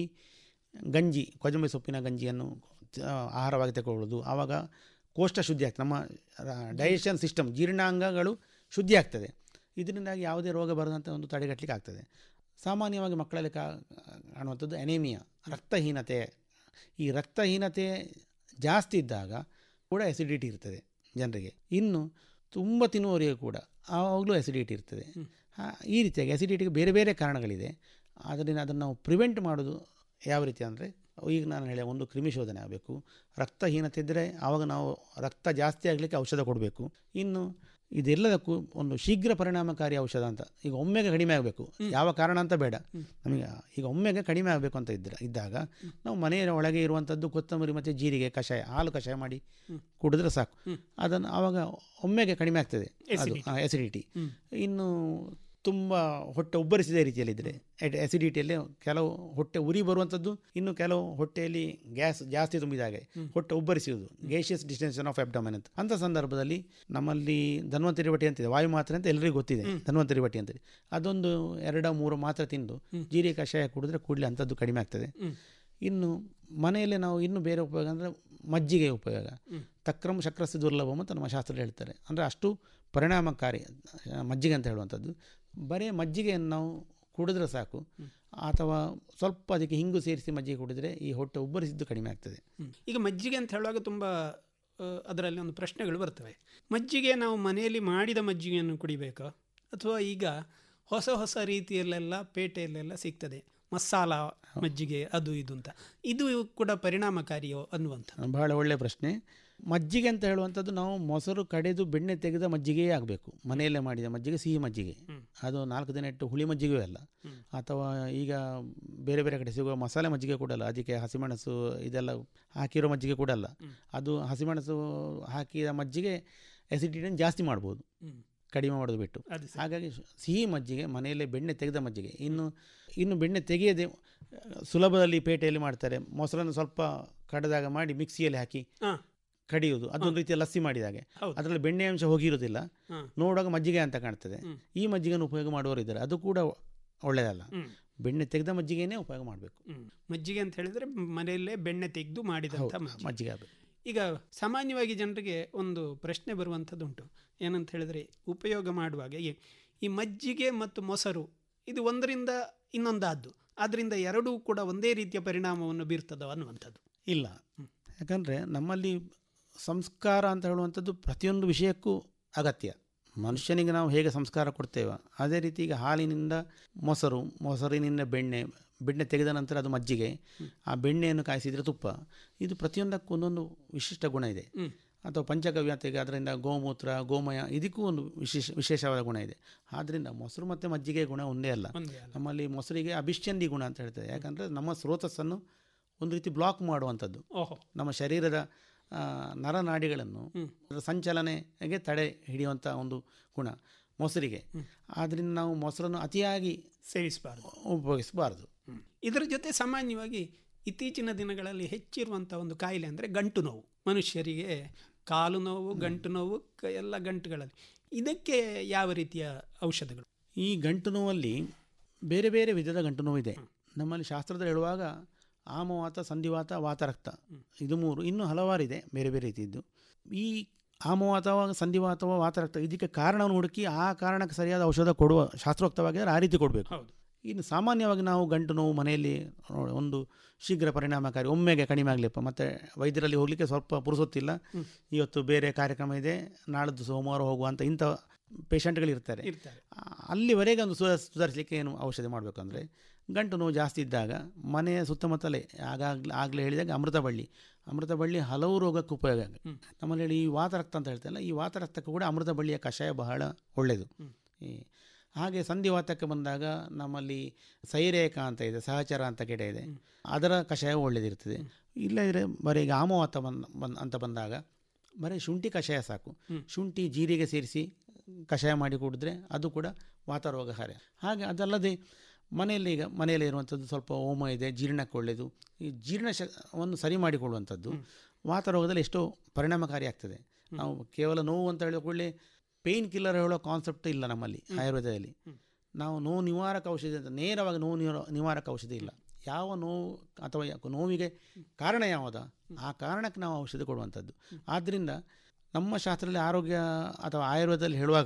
ಗಂಜಿ ಕೊಜಂಬೆ ಸೊಪ್ಪಿನ ಗಂಜಿಯನ್ನು ಆ, ಆಹಾರವಾಗಿ ತಗೊಳ್ಳೋದು ಆವಾಗ ಕೋಷ್ಠ ಶುದ್ಧಿ ಆಗ್ತದೆ ನಮ್ಮ ಡೈಜೆಷನ್ ಸಿಸ್ಟಮ್ ಜೀರ್ಣಾಂಗಗಳು ಶುದ್ಧಿ ಆಗ್ತದೆ ಇದರಿಂದಾಗಿ ಯಾವುದೇ ರೋಗ ಬರದಂಥ ಒಂದು ತಡೆಗಟ್ಟಲಿಕ್ಕೆ ಆಗ್ತದೆ ಸಾಮಾನ್ಯವಾಗಿ ಮಕ್ಕಳಲ್ಲಿ ಕಾ ಕಾಣುವಂಥದ್ದು ಅನೇಮಿಯಾ ರಕ್ತಹೀನತೆ ಈ ರಕ್ತಹೀನತೆ ಜಾಸ್ತಿ ಇದ್ದಾಗ ಕೂಡ ಎಸಿಡಿಟಿ ಇರ್ತದೆ ಜನರಿಗೆ ಇನ್ನು ತುಂಬ ತಿನ್ನುವವರಿಗೆ ಕೂಡ ಆವಾಗಲೂ ಎಸಿಡಿಟಿ ಇರ್ತದೆ ಆ, ಈ ರೀತಿಯಾಗಿ ಎಸಿಡಿಟಿಗೆ ಬೇರೆ ಬೇರೆ ಕಾರಣಗಳಿದೆ ಆದ್ದರಿಂದ ಅದನ್ನು ನಾವು ಪ್ರಿವೆಂಟ್ ಮಾಡೋದು ಯಾವ ರೀತಿ ಅಂದರೆ ಈಗ ನಾನು ಹೇಳಿ ಒಂದು ಕ್ರಿಮಿ ಶೋಧನೆ ಆಗಬೇಕು ರಕ್ತಹೀನತೆ ಇದ್ದರೆ ಆವಾಗ ನಾವು ರಕ್ತ ಜಾಸ್ತಿ ಆಗಲಿಕ್ಕೆ ಔಷಧ ಕೊಡಬೇಕು ಇನ್ನು ಇದೆಲ್ಲದಕ್ಕೂ ಒಂದು ಶೀಘ್ರ ಪರಿಣಾಮಕಾರಿ ಔಷಧ ಅಂತ ಈಗ ಒಮ್ಮೆಗೆ ಕಡಿಮೆ ಆಗಬೇಕು ಯಾವ ಕಾರಣ ಅಂತ ಬೇಡ ನಮಗೆ ಈಗ ಒಮ್ಮೆಗೆ ಕಡಿಮೆ ಆಗಬೇಕು ಅಂತ ಇದ್ದರೆ ಇದ್ದಾಗ ನಾವು ಮನೆಯ ಒಳಗೆ ಇರುವಂಥದ್ದು ಕೊತ್ತಂಬರಿ ಮತ್ತು ಜೀರಿಗೆ ಕಷಾಯ ಹಾಲು ಕಷಾಯ ಮಾಡಿ ಕುಡಿದ್ರೆ ಸಾಕು ಅದನ್ನು ಆವಾಗ ಒಮ್ಮೆಗೆ ಕಡಿಮೆ ಆಗ್ತದೆ ಅದು Acidity. ಎಸಿಡಿಟಿ ಇನ್ನು ತುಂಬ ಹೊಟ್ಟೆ ಉಬ್ಬರಿಸಿದ ರೀತಿಯಲ್ಲಿದ್ದರೆ ಎಸಿಡಿಟಿಯಲ್ಲಿ ಕೆಲವು ಹೊಟ್ಟೆ ಉರಿ ಬರುವಂಥದ್ದು ಇನ್ನು ಕೆಲವು ಹೊಟ್ಟೆಯಲ್ಲಿ ಗ್ಯಾಸ್ ಜಾಸ್ತಿ ತುಂಬಿದಾಗ ಹೊಟ್ಟೆ ಉಬ್ಬರಿಸುವುದು ಗೇಷಿಯಸ್ ಡಿಸ್ಟೆನ್ಷನ್ ಆಫ್ ಅಬ್ಡಮನ್ ಅಂತ ಅಂಥ ಸಂದರ್ಭದಲ್ಲಿ ನಮ್ಮಲ್ಲಿ ಧನ್ವಂತರಿ ಬಟ್ಟಿ ಅಂತಿದೆ ವಾಯು ಮಾತ್ರೆ ಅಂತ ಎಲ್ಲರಿಗೂ ಗೊತ್ತಿದೆ ಧನ್ವಂತರಿ ಬಟ್ಟಿ ಅಂತೇಳಿ ಅದೊಂದು ಎರಡ ಮೂರು ಮಾತ್ರೆ ತಿಂದು ಜೀರಿಗೆ ಕಷಾಯ ಕುಡಿದ್ರೆ ಕೂಡಲೇ ಅಂಥದ್ದು ಕಡಿಮೆ ಆಗ್ತದೆ ಇನ್ನು ಮನೆಯಲ್ಲೇ ನಾವು ಇನ್ನು ಬೇರೆ ಉಪಯೋಗ ಅಂದರೆ ಮಜ್ಜಿಗೆ ಉಪಯೋಗ ತಕ್ರಮ ಶಕ್ರಸ್ಯ ದುರ್ಲಭಂ ಅಂತ ನಮ್ಮ ಶಾಸ್ತ್ರ ಹೇಳ್ತಾರೆ ಅಂದರೆ ಅಷ್ಟು ಪರಿಣಾಮಕಾರಿ ಆ, ಮಜ್ಜಿಗೆ ಅಂತ ಹೇಳುವಂಥದ್ದು ಬರೀ ಮಜ್ಜಿಗೆಯನ್ನು ನಾವು ಕುಡಿದ್ರೆ ಸಾಕು ಅಥವಾ ಸ್ವಲ್ಪ ಅದಕ್ಕೆ ಹಿಂಗು ಸೇರಿಸಿ ಮಜ್ಜಿಗೆ ಕುಡಿದ್ರೆ ಈ ಹೊಟ್ಟೆ ಉಬ್ಬರಿಸಿದ್ದು ಕಡಿಮೆ ಆಗ್ತದೆ ಈಗ ಮಜ್ಜಿಗೆ ಅಂತ ಹೇಳುವಾಗ ತುಂಬ ಆ, ಅದರಲ್ಲಿ ಒಂದು ಪ್ರಶ್ನೆಗಳು ಬರ್ತವೆ ಮಜ್ಜಿಗೆ ನಾವು ಮನೆಯಲ್ಲಿ ಮಾಡಿದ ಮಜ್ಜಿಗೆಯನ್ನು ಕುಡಿಬೇಕಾ ಅಥವಾ ಈಗ ಹೊಸ ಹೊಸ ರೀತಿಯಲ್ಲೆಲ್ಲ ಪೇಟೆಯಲ್ಲೆಲ್ಲ ಸಿಗ್ತದೆ ಮಸಾಲ ಮಜ್ಜಿಗೆ ಅದು ಇದು ಅಂತ ಇದು ಕೂಡ ಪರಿಣಾಮಕಾರಿಯೋ ಅನ್ನುವಂಥ ಬಹಳ ಒಳ್ಳೆಯ ಪ್ರಶ್ನೆ ಮಜ್ಜಿಗೆ ಅಂತ ಹೇಳುವಂಥದ್ದು ನಾವು ಮೊಸರು ಕಡೆದು ಬೆಣ್ಣೆ ತೆಗೆದ ಮಜ್ಜಿಗೆಯೇ ಆಗಬೇಕು ಮನೆಯಲ್ಲೇ ಮಾಡಿದ ಮಜ್ಜಿಗೆ ಸಿಹಿ ಮಜ್ಜಿಗೆ ಅದು ನಾಲ್ಕು ದಿನ ಇಟ್ಟು ಹುಳಿ ಮಜ್ಜಿಗೆಯೂ ಅಲ್ಲ ಅಥವಾ ಈಗ ಬೇರೆ ಬೇರೆ ಕಡೆ ಸಿಗುವ ಮಸಾಲೆ ಮಜ್ಜಿಗೆ ಕೊಡಲ್ಲ ಅದಕ್ಕೆ ಹಸಿಮೆಣಸು ಇದೆಲ್ಲ ಹಾಕಿರೋ ಮಜ್ಜಿಗೆ ಕೊಡಲ್ಲ ಅದು ಹಸಿಮೆಣಸು ಹಾಕಿದ ಮಜ್ಜಿಗೆ ಎಸಿಡಿಟಿಯನ್ನು ಜಾಸ್ತಿ ಮಾಡ್ಬೋದು ಕಡಿಮೆ ಮಾಡೋದು ಬಿಟ್ಟು ಅದು ಸರಿ. ಹಾಗಾಗಿ ಸಿಹಿ ಮಜ್ಜಿಗೆ ಮನೆಯಲ್ಲೇ ಬೆಣ್ಣೆ ತೆಗೆದ ಮಜ್ಜಿಗೆ ಇನ್ನು ಇನ್ನು ಬೆಣ್ಣೆ ತೆಗೆಯದೆ ಆ, ಸುಲಭದಲ್ಲಿ ಪೇಟೆಯಲ್ಲಿ ಮಾಡ್ತಾರೆ ಮೊಸರನ್ನು ಸ್ವಲ್ಪ ಕಡೆದಾಗ ಮಾಡಿ ಮಿಕ್ಸಿಯಲ್ಲಿ ಹಾಕಿ ಹಾಂ ಕಡಿಯುವುದು ಅದೊಂದು ರೀತಿಯ ಲಸ್ಸಿ ಮಾಡಿದಾಗೆ ಹೌದು. ಅದರಲ್ಲಿ ಬೆಣ್ಣೆ ಅಂಶ ಹೋಗಿರುವುದಿಲ್ಲ ಹಾಂ. ನೋಡುವಾಗ ಮಜ್ಜಿಗೆ ಅಂತ ಕಾಣ್ತದೆ ಈ ಮಜ್ಜಿಗೆಯನ್ನು ಉಪಯೋಗ ಮಾಡುವವರು ಇದ್ದಾರೆ ಅದು ಕೂಡ ಒಳ್ಳೆಯದಲ್ಲ ಹ್ಮ್. ಬೆಣ್ಣೆ ತೆಗೆದ ಮಜ್ಜಿಗೆನೇ ಉಪಯೋಗ ಮಾಡಬೇಕು ಹ್ಮ್. ಮಜ್ಜಿಗೆ ಅಂತ ಹೇಳಿದ್ರೆ ಮನೆಯಲ್ಲೇ ಬೆಣ್ಣೆ ತೆಗೆದು ಮಾಡಿದಂಥ ಮಜ್ಜಿಗೆ ಮಜ್ಜಿಗೆ ಆಗಬೇಕು ಈಗ ಸಾಮಾನ್ಯವಾಗಿ ಜನರಿಗೆ ಒಂದು ಪ್ರಶ್ನೆ ಬರುವಂಥದ್ದುಂಟು ಏನಂತ ಹೇಳಿದ್ರೆ ಉಪಯೋಗ ಮಾಡುವಾಗ ಈ- ಈ ಮಜ್ಜಿಗೆ ಮತ್ತು ಮೊಸರು ಇದು ಒಂದರಿಂದ ಇನ್ನೊಂದಾದ್ದು ಆದ್ದರಿಂದ ಎರಡೂ ಕೂಡ ಒಂದೇ ರೀತಿಯ ಪರಿಣಾಮವನ್ನು ಬೀರ್ತದೋ ಅನ್ನುವಂಥದ್ದು ಇಲ್ಲ ಯಾಕಂದರೆ ನಮ್ಮಲ್ಲಿ ಸಂಸ್ಕಾರ ಅಂತ ಹೇಳುವಂಥದ್ದು ಪ್ರತಿಯೊಂದು ವಿಷಯಕ್ಕೂ ಅಗತ್ಯ ಮನುಷ್ಯನಿಗೆ ನಾವು ಹೇಗೆ ಸಂಸ್ಕಾರ ಕೊಡ್ತೇವೆ ಅದೇ ರೀತಿ ಈಗ ಹಾಲಿನಿಂದ ಮೊಸರು ಮೊಸರಿನಿಂದ ಬೆಣ್ಣೆ ಬೆಣ್ಣೆ ತೆಗೆದ ನಂತರ ಅದು ಮಜ್ಜಿಗೆ ಆ ಬೆಣ್ಣೆಯನ್ನು ಕಾಯಿಸಿದರೆ ತುಪ್ಪ ಇದು ಪ್ರತಿಯೊಂದಕ್ಕೂ ಒಂದೊಂದು ವಿಶಿಷ್ಟ ಗುಣ ಇದೆ ಅಥವಾ ಪಂಚಗವ್ಯ ಅಂತ ಈಗ ಅದರಿಂದ ಗೋಮೂತ್ರ ಗೋಮಯ ಇದಕ್ಕೂ ಒಂದು ವಿಶೇಷ ವಿಶೇಷವಾದ ಗುಣ ಇದೆ ಆದ್ದರಿಂದ ಮೊಸರು ಮತ್ತು ಮಜ್ಜಿಗೆ ಗುಣ ಒಂದೇ ಅಲ್ಲ ಒಂದೇ ಅಲ್ಲ. ನಮ್ಮಲ್ಲಿ ಮೊಸರಿಗೆ ಅಭಿಷ್ಯಂದಿ ಗುಣ ಅಂತ ಹೇಳ್ತೇವೆ ಯಾಕಂದರೆ ನಮ್ಮ ಸ್ರೋತಸ್ಸನ್ನು ಒಂದು ರೀತಿ ಬ್ಲಾಕ್ ಮಾಡುವಂಥದ್ದು ಓಹೋ ನಮ್ಮ ಶರೀರದ ಆ, ನರನಾಡಿಗಳನ್ನು ಅದರ ಸಂಚಲನೆಗೆ ತಡೆ ಹಿಡಿಯುವಂಥ ಒಂದು ಗುಣ ಮೊಸರಿಗೆ ಆದ್ದರಿಂದ ನಾವು ಮೊಸರನ್ನು ಅತಿಯಾಗಿ ಸೇವಿಸಬಾರ್ದು ಉಪಯೋಗಿಸಬಾರ್ದು ಇದರ ಜೊತೆ ಸಾಮಾನ್ಯವಾಗಿ ಇತ್ತೀಚಿನ ದಿನಗಳಲ್ಲಿ ಹೆಚ್ಚಿರುವಂಥ ಒಂದು ಕಾಯಿಲೆ ಅಂದರೆ ಗಂಟು ನೋವು ಮನುಷ್ಯರಿಗೆ ಕಾಲು ನೋವು ಗಂಟು ನೋವು ಕ- ಎಲ್ಲ ಗಂಟುಗಳಲ್ಲಿ ಇದಕ್ಕೆ ಯಾವ ರೀತಿಯ ಔಷಧಗಳು ಈ ಗಂಟು ನೋವಲ್ಲಿ ಬೇರೆ ಬೇರೆ ವಿಧದ ಗಂಟು ನೋವಿದೆ ನಮ್ಮಲ್ಲಿ ಶಾಸ್ತ್ರದಲ್ಲಿ ಹೇಳುವಾಗ ಆಮವಾತ ಸಂಧಿವಾತ ವಾತರಕ್ತ ಇದು ಮೂರು ಇನ್ನೂ ಹಲವಾರಿದೆ ಬೇರೆ ಬೇರೆ ರೀತಿಯದ್ದು ಈ ಆಮವಾತವ ಸಂಧಿವಾತವ ವಾತರಕ್ತ ಇದಕ್ಕೆ ಕಾರಣವನ್ನು ಹುಡುಕಿ ಆ ಕಾರಣಕ್ಕೆ ಸರಿಯಾದ ಔಷಧ ಕೊಡುವ ಶಾಸ್ತ್ರೋಕ್ತವಾಗಿದ್ದರೆ ಆ ರೀತಿ ಕೊಡಬೇಕು ಹೌದು ಇನ್ನು ಸಾಮಾನ್ಯವಾಗಿ ನಾವು ಗಂಟು ನೋವು ಮನೆಯಲ್ಲಿ ನೋಡಿ, ಒಂದು ಶೀಘ್ರ ಪರಿಣಾಮಕಾರಿ ಒಮ್ಮೆಗೆ ಕಡಿಮೆ ಆಗಲಿಪ್ಪ ಮತ್ತು ವೈದ್ಯರಲ್ಲಿ ಹೋಗಲಿಕ್ಕೆ ಸ್ವಲ್ಪ ಪುರುಸೊತ್ತಿಲ್ಲ ಇವತ್ತು ಬೇರೆ ಕಾರ್ಯಕ್ರಮ ಇದೆ ನಾಳಿದ್ದು ಸೋಮವಾರ ಹೋಗುವಂಥ ಇಂಥ ಪೇಷಂಟ್ಗಳಿರ್ತಾರೆ ಇರ್ತಾರೆ ಆ, ಅಲ್ಲಿವರೆಗೆ ಒಂದು ಸುಧಾರಿಸ್ ಸುಧಾರಿಸಲಿಕ್ಕೆ ಏನು ಔಷಧಿ ಮಾಡಬೇಕಂದ್ರೆ ಗಂಟು ನೋವು ಜಾಸ್ತಿ ಇದ್ದಾಗ ಮನೆಯ ಸುತ್ತಮುತ್ತಲೇ ಆಗಾಗ್ಲೇ ಆಗಲೇ ಹೇಳಿದಾಗ ಅಮೃತ ಬಳ್ಳಿ ಅಮೃತ ಬಳ್ಳಿ ಹಲವು ರೋಗಕ್ಕೆ ಉಪಯೋಗ ಆಗ- ನಮ್ಮಲ್ಲಿ ಹೇಳಿ ಈ ವಾತರಕ್ತ ಅಂತ ಹೇಳ್ತೇವಲ್ಲ ಈ ವಾತರಕ್ತಕ್ಕೂ ಕೂಡ ಅಮೃತ ಬಳ್ಳಿಯ ಕಷಾಯ ಬಹಳ ಒಳ್ಳೆಯದು ಈ ಹಾಗೆ ಸಂಧಿವಾತಕ್ಕೆ ಬಂದಾಗ ನಮ್ಮಲ್ಲಿ ಸೈರೇಕ ಅಂತ ಇದೆ ಸಹಚರ ಅಂತ ಗಿಡ ಇದೆ ಅದರ ಕಷಾಯ ಒಳ್ಳೆಯದಿರ್ತದೆ ಇಲ್ಲದಿದ್ರೆ ಬರೀ ಈಗ ಆಮವಾತ ಬಂದ ಬಂದ್ ಅಂತ ಬಂದಾಗ ಬರೀ ಶುಂಠಿ ಕಷಾಯ ಸಾಕು ಶುಂಠಿ ಜೀರಿಗೆ ಸೇರಿಸಿ ಕಷಾಯ ಮಾಡಿ ಕುಡಿದ್ರೆ ಅದು ಕೂಡ ವಾತರೋಗಹಾರ ಹಾಗೆ ಅದಲ್ಲದೆ ಮನೆಯಲ್ಲಿ ಈಗ ಮನೆಯಲ್ಲಿ ಇರುವಂಥದ್ದು ಸ್ವಲ್ಪ ಹೋಮ ಇದೆ ಜೀರ್ಣಕ್ಕೆ ಒಳ್ಳೆಯದು ಈ ಜೀರ್ಣ ಶವನ್ನು ಸರಿ ಮಾಡಿಕೊಳ್ಳುವಂಥದ್ದು ವಾತರೋಗದಲ್ಲಿ ಎಷ್ಟೋ ಪರಿಣಾಮಕಾರಿ ಆಗ್ತದೆ ನಾವು ಕೇವಲ ನೋವು ಅಂತ ಹೇಳಿದ ಕೂಡಲೇ ಪೇಯ್ನ್ ಕಿಲ್ಲರ್ ಹೇಳೋ ಕಾನ್ಸೆಪ್ಟ್ ಇಲ್ಲ ನಮ್ಮಲ್ಲಿ ಆಯುರ್ವೇದದಲ್ಲಿ ನಾವು ನೋವು ನಿವಾರಕ ಔಷಧಿ ಅಂತ ನೇರವಾಗಿ ನೋವು ನಿವಾರ ನಿವಾರಕ ಔಷಧಿ ಇಲ್ಲ ಯಾವ ನೋವು ಅಥವಾ ಯಾ- ನೋವಿಗೆ ಕಾರಣ ಯಾವುದ ಆ ಕಾರಣಕ್ಕೆ ನಾವು ಔಷಧಿ ಕೊಡುವಂಥದ್ದು ಆದ್ದರಿಂದ ನಮ್ಮ ಶಾಸ್ತ್ರದಲ್ಲಿ ಆರೋಗ್ಯ ಅಥವಾ ಆಯುರ್ವೇದದಲ್ಲಿ ಹೇಳುವಾಗ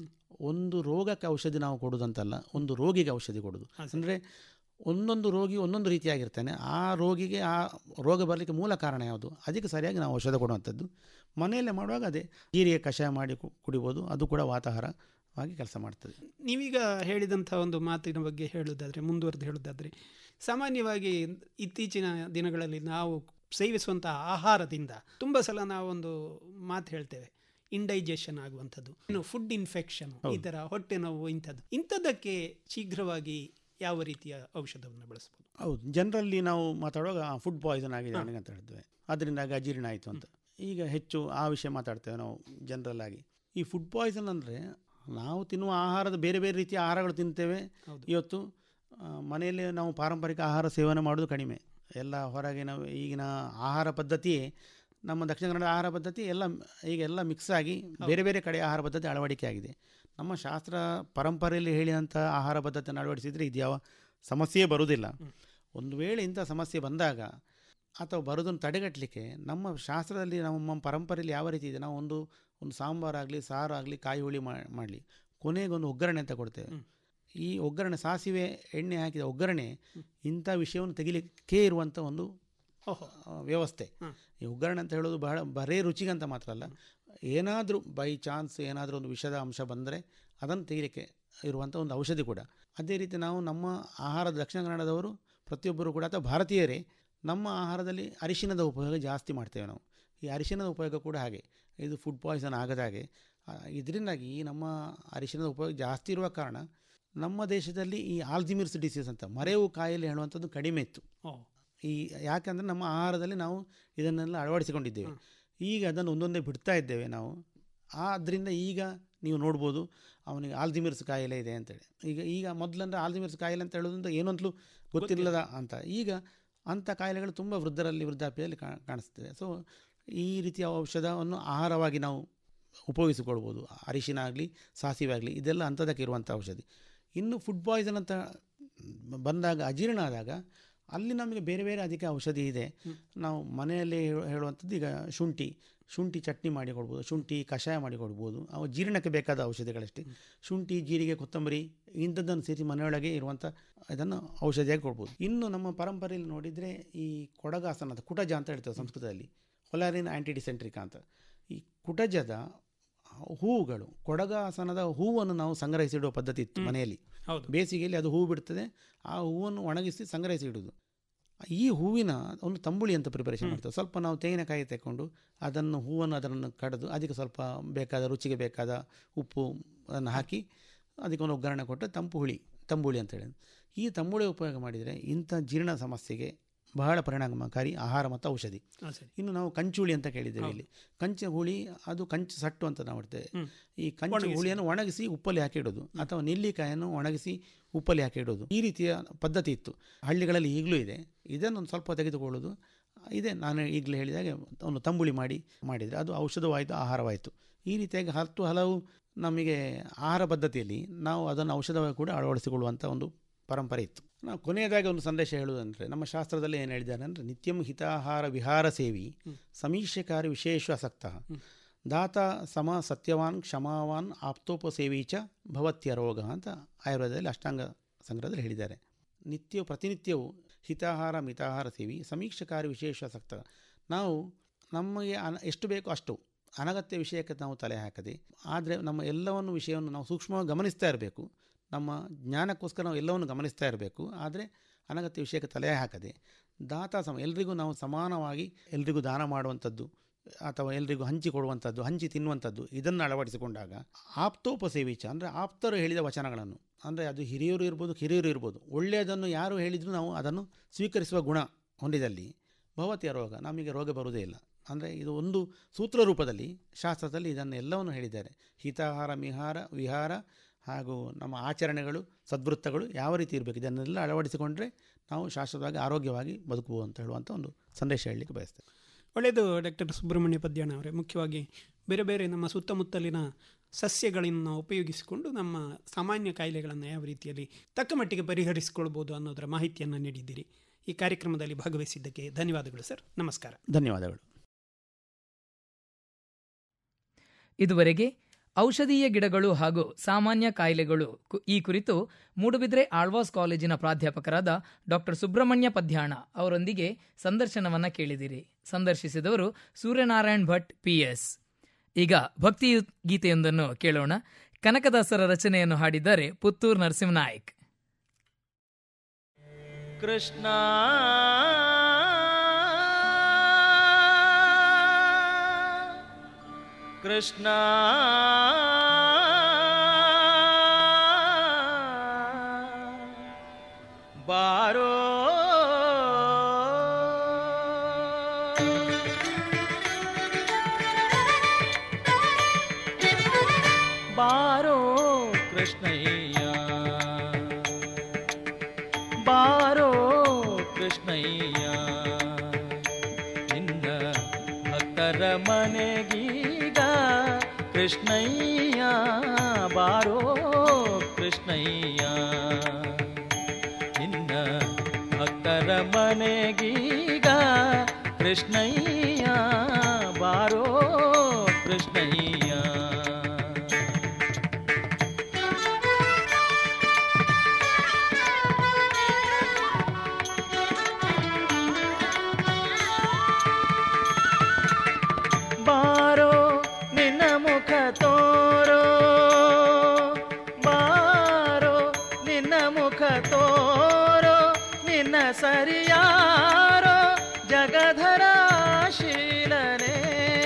ಒಂದು ರೋಗಕ್ಕೆ ಔಷಧಿ ನಾವು ಕೊಡೋದಂತಲ್ಲ ಒಂದು ರೋಗಿಗೆ ಔಷಧಿ ಕೊಡೋದು ಅಂದರೆ ಒಂದೊಂದು ರೋಗಿ ಒಂದೊಂದು ರೀತಿಯಾಗಿರ್ತಾನೆ ಆ ರೋಗಿಗೆ ಆ ರೋಗ ಬರಲಿಕ್ಕೆ ಮೂಲ ಕಾರಣ ಯಾವುದು ಅದಕ್ಕೆ ಸರಿಯಾಗಿ ನಾವು ಔಷಧ ಕೊಡುವಂಥದ್ದು ಮನೆಯಲ್ಲೇ ಮಾಡುವಾಗ ಅದೇ ಜೀರಿಗೆ ಕಷಾಯ ಮಾಡಿ ಕು- ಕುಡಿಬೋದು ಅದು ಕೂಡ ವಾತಾಹಾರವಾಗಿ ಕೆಲಸ ಮಾಡ್ತದೆ ನೀವೀಗ ಹೇಳಿದಂಥ ಒಂದು ಮಾತಿನ ಬಗ್ಗೆ ಹೇಳುವುದಾದರೆ ಮುಂದುವರೆದು ಹೇಳುವುದಾದರೆ ಸಾಮಾನ್ಯವಾಗಿ ಇತ್ತೀಚಿನ ದಿನಗಳಲ್ಲಿ ನಾವು ಸೇವಿಸುವಂಥ ಆಹಾರದಿಂದ ತುಂಬ ಸಲ ನಾವೊಂದು ಮಾತು ಹೇಳ್ತೇವೆ ಇಂಡೈಜೆಷನ್ ಆಗುವಂಥದ್ದು ಇನ್ನು ಫುಡ್ ಇನ್ಫೆಕ್ಷನ್ ಈ ಥರ ಹೊಟ್ಟೆ ನೋವು ಇಂಥದ್ದು ಇಂಥದ್ದಕ್ಕೆ ಶೀಘ್ರವಾಗಿ ಯಾವ ರೀತಿಯ ಔಷಧವನ್ನು ಬಳಸಬಹುದು ಹೌದು ಜನರಲ್ಲಿ ನಾವು ಮಾತಾಡುವಾಗ ಫುಡ್ ಪಾಯ್ಸನ್ ಆಗಿದೆ ನನಗೆ ಅಂತ ಹೇಳ್ತೇವೆ ಅದರಿಂದಾಗಿ ಅಜೀರ್ಣ ಆಯಿತು ಅಂತ ಈಗ ಹೆಚ್ಚು ಆ ವಿಷಯ ಮಾತಾಡ್ತೇವೆ ನಾವು ಜನರಲ್ ಆಗಿ ಈ ಫುಡ್ ಪಾಯ್ಸನ್ ಅಂದರೆ ನಾವು ತಿನ್ನುವ ಆಹಾರದ ಬೇರೆ ಬೇರೆ ರೀತಿಯ ಆಹಾರಗಳು ತಿಂತೇವೆ ಇವತ್ತು ಆ, ಮನೆಯಲ್ಲಿ ನಾವು ಪಾರಂಪರಿಕ ಆಹಾರ ಸೇವನೆ ಮಾಡೋದು ಕಡಿಮೆ ಎಲ್ಲ ಹೊರಗಿನ ಈಗಿನ ಆಹಾರ ಪದ್ಧತಿ ನಮ್ಮ ದಕ್ಷಿಣ ಕನ್ನಡ ಆಹಾರ ಪದ್ಧತಿ ಎಲ್ಲ ಈಗ ಎಲ್ಲ ಮಿಕ್ಸ್ ಆಗಿ ಬೇರೆ ಬೇರೆ ಕಡೆ ಆಹಾರ ಪದ್ಧತಿ ಅಳವಡಿಕೆ ಆಗಿದೆ ನಮ್ಮ ಶಾಸ್ತ್ರ ಪರಂಪರೆಯಲ್ಲಿ ಹೇಳಿದಂಥ ಆಹಾರ ಪದ್ಧತಿಯನ್ನು ಅಳವಡಿಸಿದರೆ ಇದು ಯಾವ ಸಮಸ್ಯೆಯೇ ಬರುವುದಿಲ್ಲ ಒಂದು ವೇಳೆ ಇಂಥ ಸಮಸ್ಯೆ ಬಂದಾಗ ಅಥವಾ ಬರೋದನ್ನು ತಡೆಗಟ್ಟಲಿಕ್ಕೆ ನಮ್ಮ ಶಾಸ್ತ್ರದಲ್ಲಿ ನಮ್ಮ ಪರಂಪರೆಯಲ್ಲಿ ಯಾವ ರೀತಿ ಇದೆ ನಾವು ಒಂದು ಒಂದು ಸಾಂಬಾರಾಗಲಿ ಸಾರಾಗಲಿ ಕಾಯಿ ಹುಳಿ ಮಾಡಲಿ ಕೊನೆಗೊಂದು ಒಗ್ಗರಣೆ ಅಂತ ಕೊಡ್ತೇವೆ ಈ ಒಗ್ಗರಣೆ ಸಾಸಿವೆ ಎಣ್ಣೆ ಹಾಕಿದ ಒಗ್ಗರಣೆ ಇಂಥ ವಿಷಯವನ್ನು ತೆಗಿಲಿಕ್ಕೆ ಇರುವಂಥ ಒಂದು ಆ, ವ್ಯವಸ್ಥೆ ಈ ಒಗ್ಗರಣೆ ಅಂತ ಹೇಳೋದು ಬಹಳ ಬರೇ ರುಚಿಗಂತ ಮಾತ್ರ ಅಲ್ಲ ಏನಾದರೂ ಬೈ ಚಾನ್ಸ್ ಏನಾದರೂ ಒಂದು ವಿಷದ ಅಂಶ ಬಂದರೆ ಅದನ್ನು ತೆಗಿಲಿಕ್ಕೆ ಇರುವಂಥ ಒಂದು ಔಷಧಿ ಕೂಡ ಅದೇ ರೀತಿ ನಾವು ನಮ್ಮ ಆಹಾರದ ದಕ್ಷಿಣ ಕನ್ನಡದವರು ಪ್ರತಿಯೊಬ್ಬರು ಕೂಡ ಅಥವಾ ಭಾರತೀಯರೇ ನಮ್ಮ ಆಹಾರದಲ್ಲಿ ಅರಿಶಿಣದ ಉಪಯೋಗ ಜಾಸ್ತಿ ಮಾಡ್ತೇವೆ ನಾವು ಈ ಅರಿಶಿಣದ ಉಪಯೋಗ ಕೂಡ ಹಾಗೆ ಇದು ಫುಡ್ ಪಾಯ್ಸನ್ ಆಗದ ಹಾಗೆ ಆ, ಇದರಿಂದಾಗಿ ಈ ನಮ್ಮ ಅರಿಶಿಣದ ಉಪಯೋಗ ಜಾಸ್ತಿ ಇರುವ ಕಾರಣ ನಮ್ಮ ದೇಶದಲ್ಲಿ ಈ ಆಲ್ಜಿಮಿರ್ಸ್ ಡಿಸೀಸ್ ಅಂತ ಮರೆವು ಕಾಯಿಲೆ ಹೇಳುವಂಥದ್ದು ಕಡಿಮೆ ಇತ್ತು ಈ ಯಾಕಂದರೆ ನಮ್ಮ ಆಹಾರದಲ್ಲಿ ನಾವು ಇದನ್ನೆಲ್ಲ ಅಳವಡಿಸಿಕೊಂಡಿದ್ದೇವೆ ಈಗ ಅದನ್ನು ಒಂದೊಂದೇ ಬಿಡ್ತಾ ಇದ್ದೇವೆ ನಾವು ಆದ್ದರಿಂದ ಈಗ ನೀವು ನೋಡ್ಬೋದು ಅವನಿಗೆ ಆಲ್ಜಿಮಿರ್ಸ್ ಕಾಯಿಲೆ ಇದೆ ಅಂತೇಳಿ ಈಗ ಈಗ ಮೊದಲಂದ್ರೆ ಆಲ್ಜಿಮಿರ್ಸ್ ಕಾಯಿಲೆ ಅಂತ ಹೇಳೋದಂತ ಏನಂತಲೂ ಗೊತ್ತಿಲ್ಲದ ಅಂತ ಈಗ ಅಂಥ ಕಾಯಿಲೆಗಳು ತುಂಬ ವೃದ್ಧರಲ್ಲಿ ವೃದ್ಧಾಪ್ಯದಲ್ಲಿ ಕಾ ಕಾಣಿಸ್ತದೆ ಸೊ ಈ ರೀತಿಯ ಔಷಧವನ್ನು ಆಹಾರವಾಗಿ ನಾವು ಉಪಯೋಗಿಸಿಕೊಳ್ಬೋದು ಅರಿಶಿನ ಆಗಲಿ ಸಾಸಿವೆ ಆಗಲಿ ಇದೆಲ್ಲ ಅಂಥದಕ್ಕೆ ಇರುವಂಥ ಔಷಧಿ ಇನ್ನು ಫುಡ್ ಪಾಯ್ಸನ್ ಅಂತ ಬಂದಾಗ ಅಜೀರ್ಣ ಆದಾಗ ಅಲ್ಲಿ ನಮಗೆ ಬೇರೆ ಬೇರೆ ಅದಕ್ಕೆ ಔಷಧಿ ಇದೆ ನಾವು ಮನೆಯಲ್ಲಿ ಹೇಳು- ಹೇಳುವಂಥದ್ದು ಈಗ ಶುಂಠಿ ಶುಂಠಿ ಚಟ್ನಿ ಮಾಡಿ ಕೊಡ್ಬೋದು ಶುಂಠಿ ಕಷಾಯ ಮಾಡಿ ಕೊಡ್ಬೋದು ಅವು ಜೀರ್ಣಕ್ಕೆ ಬೇಕಾದ ಔಷಧಿಗಳಷ್ಟೇ ಶುಂಠಿ ಜೀರಿಗೆ ಕೊತ್ತಂಬರಿ ಇಂಥದ್ದನ್ನು ಸೇರಿಸಿ ಮನೆಯೊಳಗೆ ಇರುವಂಥ ಇದನ್ನು ಔಷಧಿಯಾಗಿ ಕೊಡ್ಬೋದು ಇನ್ನು ನಮ್ಮ ಪರಂಪರೆಯಲ್ಲಿ ನೋಡಿದರೆ ಈ ಕೊಡಗಾಸನದ ಕುಟಜ ಅಂತ ಹೇಳ್ತೇವೆ ಸಂಸ್ಕೃತದಲ್ಲಿ ಹೊಲಾರಿನ್ ಆ್ಯಂಟಿಡಿಸೆಂಟ್ರಿಕಾ ಅಂತ ಈ ಕುಟಜದ ಹೂವುಗಳು ಕೊಡಗಾಸನದ ಹೂವನ್ನು ನಾವು ಸಂಗ್ರಹಿಸಿಡುವ ಪದ್ಧತಿ ಇತ್ತು ಮನೆಯಲ್ಲಿ ಹೌದು. ಬೇಸಿಗೆಯಲ್ಲಿ ಅದು ಹೂವು ಬಿಡ್ತದೆ ಆ ಹೂವನ್ನು ಒಣಗಿಸಿ ಸಂಗ್ರಹಿಸಿ ಇಡುವುದು ಈ ಹೂವಿನ ಒಂದು ತಂಬುಳಿ ಅಂತ ಪ್ರಿಪರೇಷನ್ ಮಾಡ್ತೇವೆ ಸ್ವಲ್ಪ ನಾವು ತೆಂಗಿನಕಾಯಿ ತೆಕ್ಕೊಂಡು ಅದನ್ನು ಹೂವನ್ನು ಅದನ್ನು ಕಡಿದು ಅದಕ್ಕೆ ಸ್ವಲ್ಪ ಬೇಕಾದ ರುಚಿಗೆ ಬೇಕಾದ ಉಪ್ಪು ಅದನ್ನು ಹಾಕಿ ಅದಕ್ಕೆ ಒಂದು ಒಗ್ಗರಣೆ ಕೊಟ್ಟು ತಂಪು ಹುಳಿ ತಂಬುಳಿ ಅಂತೇಳಿ ಈ ತಂಬುಳಿ ಉಪಯೋಗ ಮಾಡಿದರೆ ಇಂಥ ಜೀರ್ಣ ಸಮಸ್ಯೆಗೆ ಬಹಳ ಪರಿಣಾಮಕಾರಿ ಆಹಾರ ಮತ್ತು ಔಷಧಿ ಹಾ, ಸರಿ. ಇನ್ನು ನಾವು ಕಂಚುಳಿ ಅಂತ ಕೇಳಿದ್ದೇವೆ ಇಲ್ಲಿ ಕಂಚು ಹುಳಿ ಅದು ಕಂಚು ಸಟ್ಟು ಅಂತ ನಾವು ಮಾಡ್ತೇವೆ ಈ ಕಂಚು ಒಣಗಿಸಿ. ಹುಳಿಯನ್ನು ಒಣಗಿಸಿ ಉಪ್ಪಲ್ಲಿ ಹಾಕಿ ಇಡೋದು ಅಥವಾ ನೆಲ್ಲಿಕಾಯನ್ನು ಒಣಗಿಸಿ ಉಪ್ಪಲ್ಲಿ ಹಾಕಿ ಇಡೋದು ಈ ರೀತಿಯ ಪದ್ಧತಿ ಇತ್ತು ಹಳ್ಳಿಗಳಲ್ಲಿ ಈಗಲೂ ಇದೆ ಇದನ್ನು ಒಂದು ಸ್ವಲ್ಪ ತೆಗೆದುಕೊಳ್ಳೋದು ಇದೆ ನಾನು ಈಗಲೇ ಹೇಳಿದಾಗೆ ಒಂದು ತಂಬುಳಿ ಮಾಡಿ ಮಾಡಿದರೆ ಅದು ಔಷಧವಾಯಿತು ಆಹಾರವಾಯಿತು ಈ ರೀತಿಯಾಗಿ ಹತ್ತು ಹಲವು ನಮಗೆ ಆಹಾರ ಪದ್ಧತಿಯಲ್ಲಿ ನಾವು ಅದನ್ನು ಔಷಧವಾಗಿ ಕೂಡ ಅಳವಡಿಸಿಕೊಳ್ಳುವಂಥ ಒಂದು ಪರಂಪರೆ ಇತ್ತು ನಾವು ಕೊನೆಯದಾಗಿ ಒಂದು ಸಂದೇಶ ಹೇಳುವುದಂದರೆ ನಮ್ಮ ಶಾಸ್ತ್ರದಲ್ಲಿ ಏನು ಹೇಳಿದ್ದಾರೆ ಅಂದರೆ ನಿತ್ಯಂ ಹಿತಾಹಾರ ವಿಹಾರ ಸೇವಿ ಸಮೀಕ್ಷೆಕಾರಿ ವಿಶೇಷ ಆಸಕ್ತ ದಾತ ಸಮ ಸತ್ಯವಾನ್ ಕ್ಷಮಾವಾನ್ ಆಪ್ತೋಪಸೇವಿ ಚ ಭವತ್ಯ ರೋಗ ಅಂತ ಆಯುರ್ವೇದದಲ್ಲಿ ಅಷ್ಟಾಂಗ ಸಂಗ್ರಹದಲ್ಲಿ ಹೇಳಿದ್ದಾರೆ ನಿತ್ಯ ಪ್ರತಿನಿತ್ಯವೂ ಹಿತಾಹಾರ ಮಿತಾಹಾರ ಸೇವಿ ಸಮೀಕ್ಷಕಾರಿ ವಿಶೇಷಾಸಕ್ತ ನಾವು ನಮಗೆ ಅನ ಎಷ್ಟು ಬೇಕೋ ಅಷ್ಟು ಅನಗತ್ಯ ವಿಷಯಕ್ಕೆ ನಾವು ತಲೆ ಹಾಕದೆ ಆದರೆ ನಮ್ಮ ಎಲ್ಲವನ್ನು ವಿಷಯವನ್ನು ನಾವು ಸೂಕ್ಷ್ಮವಾಗಿ ಗಮನಿಸ್ತಾ ಇರಬೇಕು ನಮ್ಮ ಜ್ಞಾನಕ್ಕೋಸ್ಕರ ನಾವು ಎಲ್ಲವನ್ನು ಗಮನಿಸ್ತಾ ಇರಬೇಕು ಆದರೆ ಅನಗತ್ಯ ವಿಷಯಕ್ಕೆ ತಲೆ ಹಾಕದೆ ದಾತ ಸಮ ಎಲ್ರಿಗೂ ನಾವು ಸಮಾನವಾಗಿ ಎಲ್ರಿಗೂ ದಾನ ಮಾಡುವಂಥದ್ದು ಅಥವಾ ಎಲ್ರಿಗೂ ಹಂಚಿ ಕೊಡುವಂಥದ್ದು ಹಂಚಿ ತಿನ್ನುವಂಥದ್ದು ಇದನ್ನು ಅಳವಡಿಸಿಕೊಂಡಾಗ ಆಪ್ತೋಪಸೇವಿಚ ಅಂದರೆ ಆಪ್ತರು ಹೇಳಿದ ವಚನಗಳನ್ನು ಅಂದರೆ ಅದು ಹಿರಿಯರು ಇರ್ಬೋದು ಕಿರಿಯರು ಇರ್ಬೋದು ಒಳ್ಳೆಯದನ್ನು ಯಾರು ಹೇಳಿದರೂ ನಾವು ಅದನ್ನು ಸ್ವೀಕರಿಸುವ ಗುಣ ಹೊಂದಿದಲ್ಲಿ ಭವತಿಯ ರೋಗ ನಮಗೆ ರೋಗ ಬರುವುದೇ ಇಲ್ಲ ಅಂದರೆ ಇದು ಒಂದು ಸೂತ್ರ ರೂಪದಲ್ಲಿ ಶಾಸ್ತ್ರದಲ್ಲಿ ಇದನ್ನು ಎಲ್ಲವನ್ನು ಹೇಳಿದ್ದಾರೆ ಹಿತಾಹಾರ ಮಿಹಾರ ವಿಹಾರ ಹಾಗೂ ನಮ್ಮ ಆಚರಣೆಗಳು ಸದ್ವೃತ್ತಗಳು ಯಾವ ರೀತಿ ಇರಬೇಕು ಇದನ್ನೆಲ್ಲ ಅಳವಡಿಸಿಕೊಂಡ್ರೆ ನಾವು ಶಾಶ್ವತವಾಗಿ ಆರೋಗ್ಯವಾಗಿ ಬದುಕಬಹುದು ಅಂತ ಹೇಳುವಂಥ ಒಂದು ಸಂದೇಶ ಹೇಳಲಿಕ್ಕೆ ಬಯಸ್ತೇವೆ ಒಳ್ಳೆಯದು ಡಾಕ್ಟರ್ ಸುಬ್ರಹ್ಮಣ್ಯ ಪದ್ಯಾಣ ಅವರೇ ಮುಖ್ಯವಾಗಿ ಬೇರೆ ಬೇರೆ ನಮ್ಮ ಸುತ್ತಮುತ್ತಲಿನ ಸಸ್ಯಗಳನ್ನು ಉಪಯೋಗಿಸಿಕೊಂಡು ನಮ್ಮ ಸಾಮಾನ್ಯ ಕಾಯಿಲೆಗಳನ್ನು ಯಾವ ರೀತಿಯಲ್ಲಿ ತಕ್ಕ ಮಟ್ಟಿಗೆ ಪರಿಹರಿಸಿಕೊಳ್ಬೋದು ಅನ್ನೋದರ ಮಾಹಿತಿಯನ್ನು ನೀಡಿದ್ದೀರಿ ಈ ಕಾರ್ಯಕ್ರಮದಲ್ಲಿ ಭಾಗವಹಿಸಿದ್ದಕ್ಕೆ ಧನ್ಯವಾದಗಳು ಸರ್ ನಮಸ್ಕಾರ ಧನ್ಯವಾದಗಳು ಇದುವರೆಗೆ ಔಷಧೀಯ ಗಿಡಗಳು ಹಾಗೂ ಸಾಮಾನ್ಯ ಕಾಯಿಲೆಗಳು ಕು- ಈ ಕುರಿತು ಮೂಡುಬಿದ್ರೆ ಆಳ್ವಾಸ್ ಕಾಲೇಜಿನ ಪ್ರಾಧ್ಯಾಪಕರಾದ ಡಾಕ್ಟರ್ ಸುಬ್ರಹ್ಮಣ್ಯ ಪದ್ಯಾಣ ಅವರೊಂದಿಗೆ ಸಂದರ್ಶನವನ್ನ ಕೇಳಿದಿರಿ ಸಂದರ್ಶಿಸಿದವರು ಸೂರ್ಯನಾರಾಯಣ್ ಭಟ್ ಪಿಎಸ್ ಈಗ ಭಕ್ತಿ ಗೀತೆಯೊಂದನ್ನು ಕೇಳೋಣ ಕನಕದಾಸರ ರಚನೆಯನ್ನು ಹಾಡಿದ್ದಾರೆ ಪುತ್ತೂರು ನರಸಿಂಹನಾಯಕ್ ಕೃಷ್ಣ ಕೃಷ್ಣ ಬಾರೋ ಬಾರೋ ಕೃಷ್ಣಯ್ಯ ಬಾರೋ ಕೃಷ್ಣಯ್ಯ ನಿನ್ನ ಭಕ್ತರ ಮನೆಗೀಗ ಕೃಷ್ಣಯ್ಯ ಬಾರೋ ಕೃಷ್ಣಯ್ಯ ನಿನ್ನ ಭಕ್ತರ ಮನೆಗೀಗ ಕೃಷ್ಣಯ್ಯ ಬಾರೋ ಕೃಷ್ಣಯ್ಯ ಬಾರೋ ನಿನ್ನ ಮುಖ ತೋರೋ ಬಾರೋ ನಿನ್ನ ಮುಖ ತೋರೋ ನಿನ್ನ ಸರಿಯಾರೋ ಜಗಧರ ಶೀಲನೆ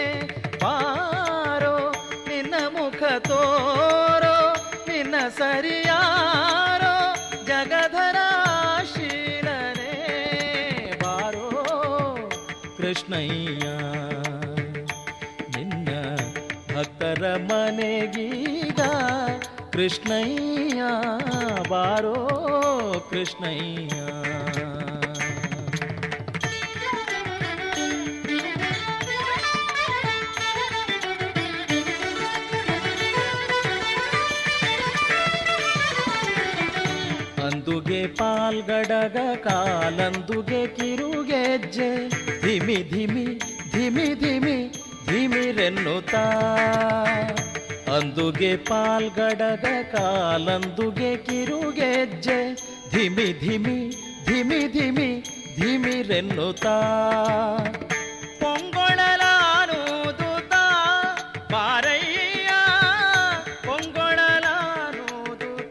ಬಾರೋ ನಿನ್ನ ಮುಖ ತೋರೋ ನಿನ್ನ ಸರಿಯಾರೋ ಜಗಧರ ಶೀಲನೆ ಬಾರೋ ಕೃಷ್ಣಯ್ಯ ನಿನ್ನ ಭಕ್ತರ ಮನೆಗೀಗ ಕೃಷ್ಣಯ್ಯ ಬಾರೋ ಕೃಷ್ಣಯ್ಯ ಅಂದುಗೆ ಪಾಲ್ಗಡಗ ಕಾಲಂದುಗೆ ಕಿರುಗೆಜ್ಜೆ ಧಿಮಿ ಧಿಮಿ ಧಿಮಿ ಧಿಮಿ ಧಿಮಿರೆನ್ನುತ್ತಾ ಅಂದುಗೆ ಪಾಲ್ಗಡಗ ಕಾಲಂದುಗೆ ಕಿರುಗೆಜ್ಜೆ ಧಿಮಿ ಧಿಮಿ ಧಿಮಿ ಧಿಮಿ ಧಿಮಿರೆನ್ನುತ್ತಾ ಪೊಂಗೊಳಲಾನೂದುತ್ತ ಬಾರಯ್ಯ ಪೊಂಗೊಳಲಾನೂದುತ್ತ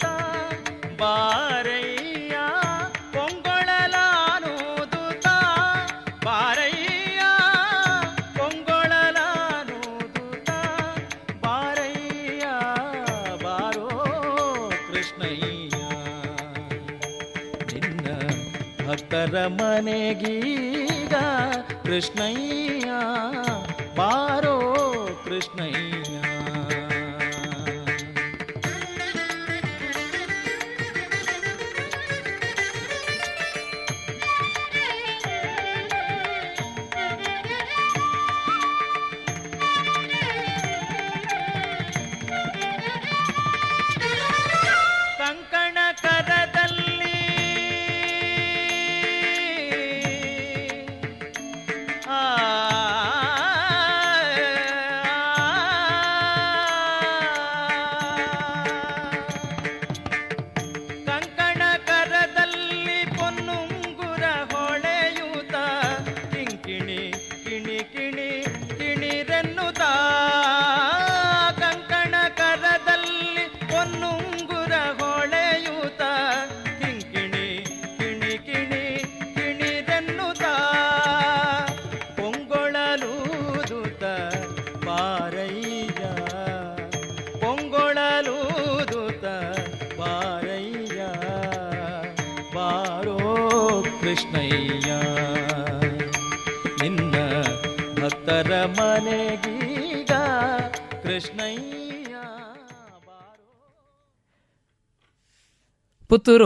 ಬಾರಯ್ಯ ಪೊಂಗೊಳಲಾನೂದುತ್ತ ಬಾರಯ್ಯ ಪೊಂಗೊಳಲಾನೂದುತ್ತ ಬಾರಯ್ಯ ಬಾರೋ ಕೃಷ್ಣಯ್ಯ ನಿನ್ನ ಭಕ್ತರ ಮನೆಗೀಗ ಕೃಷ್ಣಯ್ಯ ಬಾರೋ ಕೃಷ್ಣಯ್ಯ ಕಂಕಣ ಕರದಲ್ಲಿ ಆ ಹೊನ್ನುಂಗುರ ಹೊಳೆಯೂತ ಕಿಂಕಿಣಿ ಕಿಣಿ ಕಿಣಿ ಕಿಣಿರೆನ್ನುತ್ತ ಕಂಕಣ ಕರದಲ್ಲಿ ಹೊನ್ನುಂಗುರ ಹೊಳೆಯೂತ ಕಿಂಕಿಣಿ ಕಿಣಿ ಕಿಣಿ ಕಿಣಿರೆನ್ನುತ್ತ ಪೊಂಗೊಳಲೂದುತ ಪಾರಯ್ಯ ಪೊಂಗೊಳಲೂದುತ ಪಾರಯ್ಯ ಬಾರೋ ಕೃಷ್ಣಯ್ಯ ನಿನ್ನ ಭಕ್ತರ ಮನೆಗೀಗ ಕೃಷ್ಣಯ್ಯ ಪುತ್ತೂರು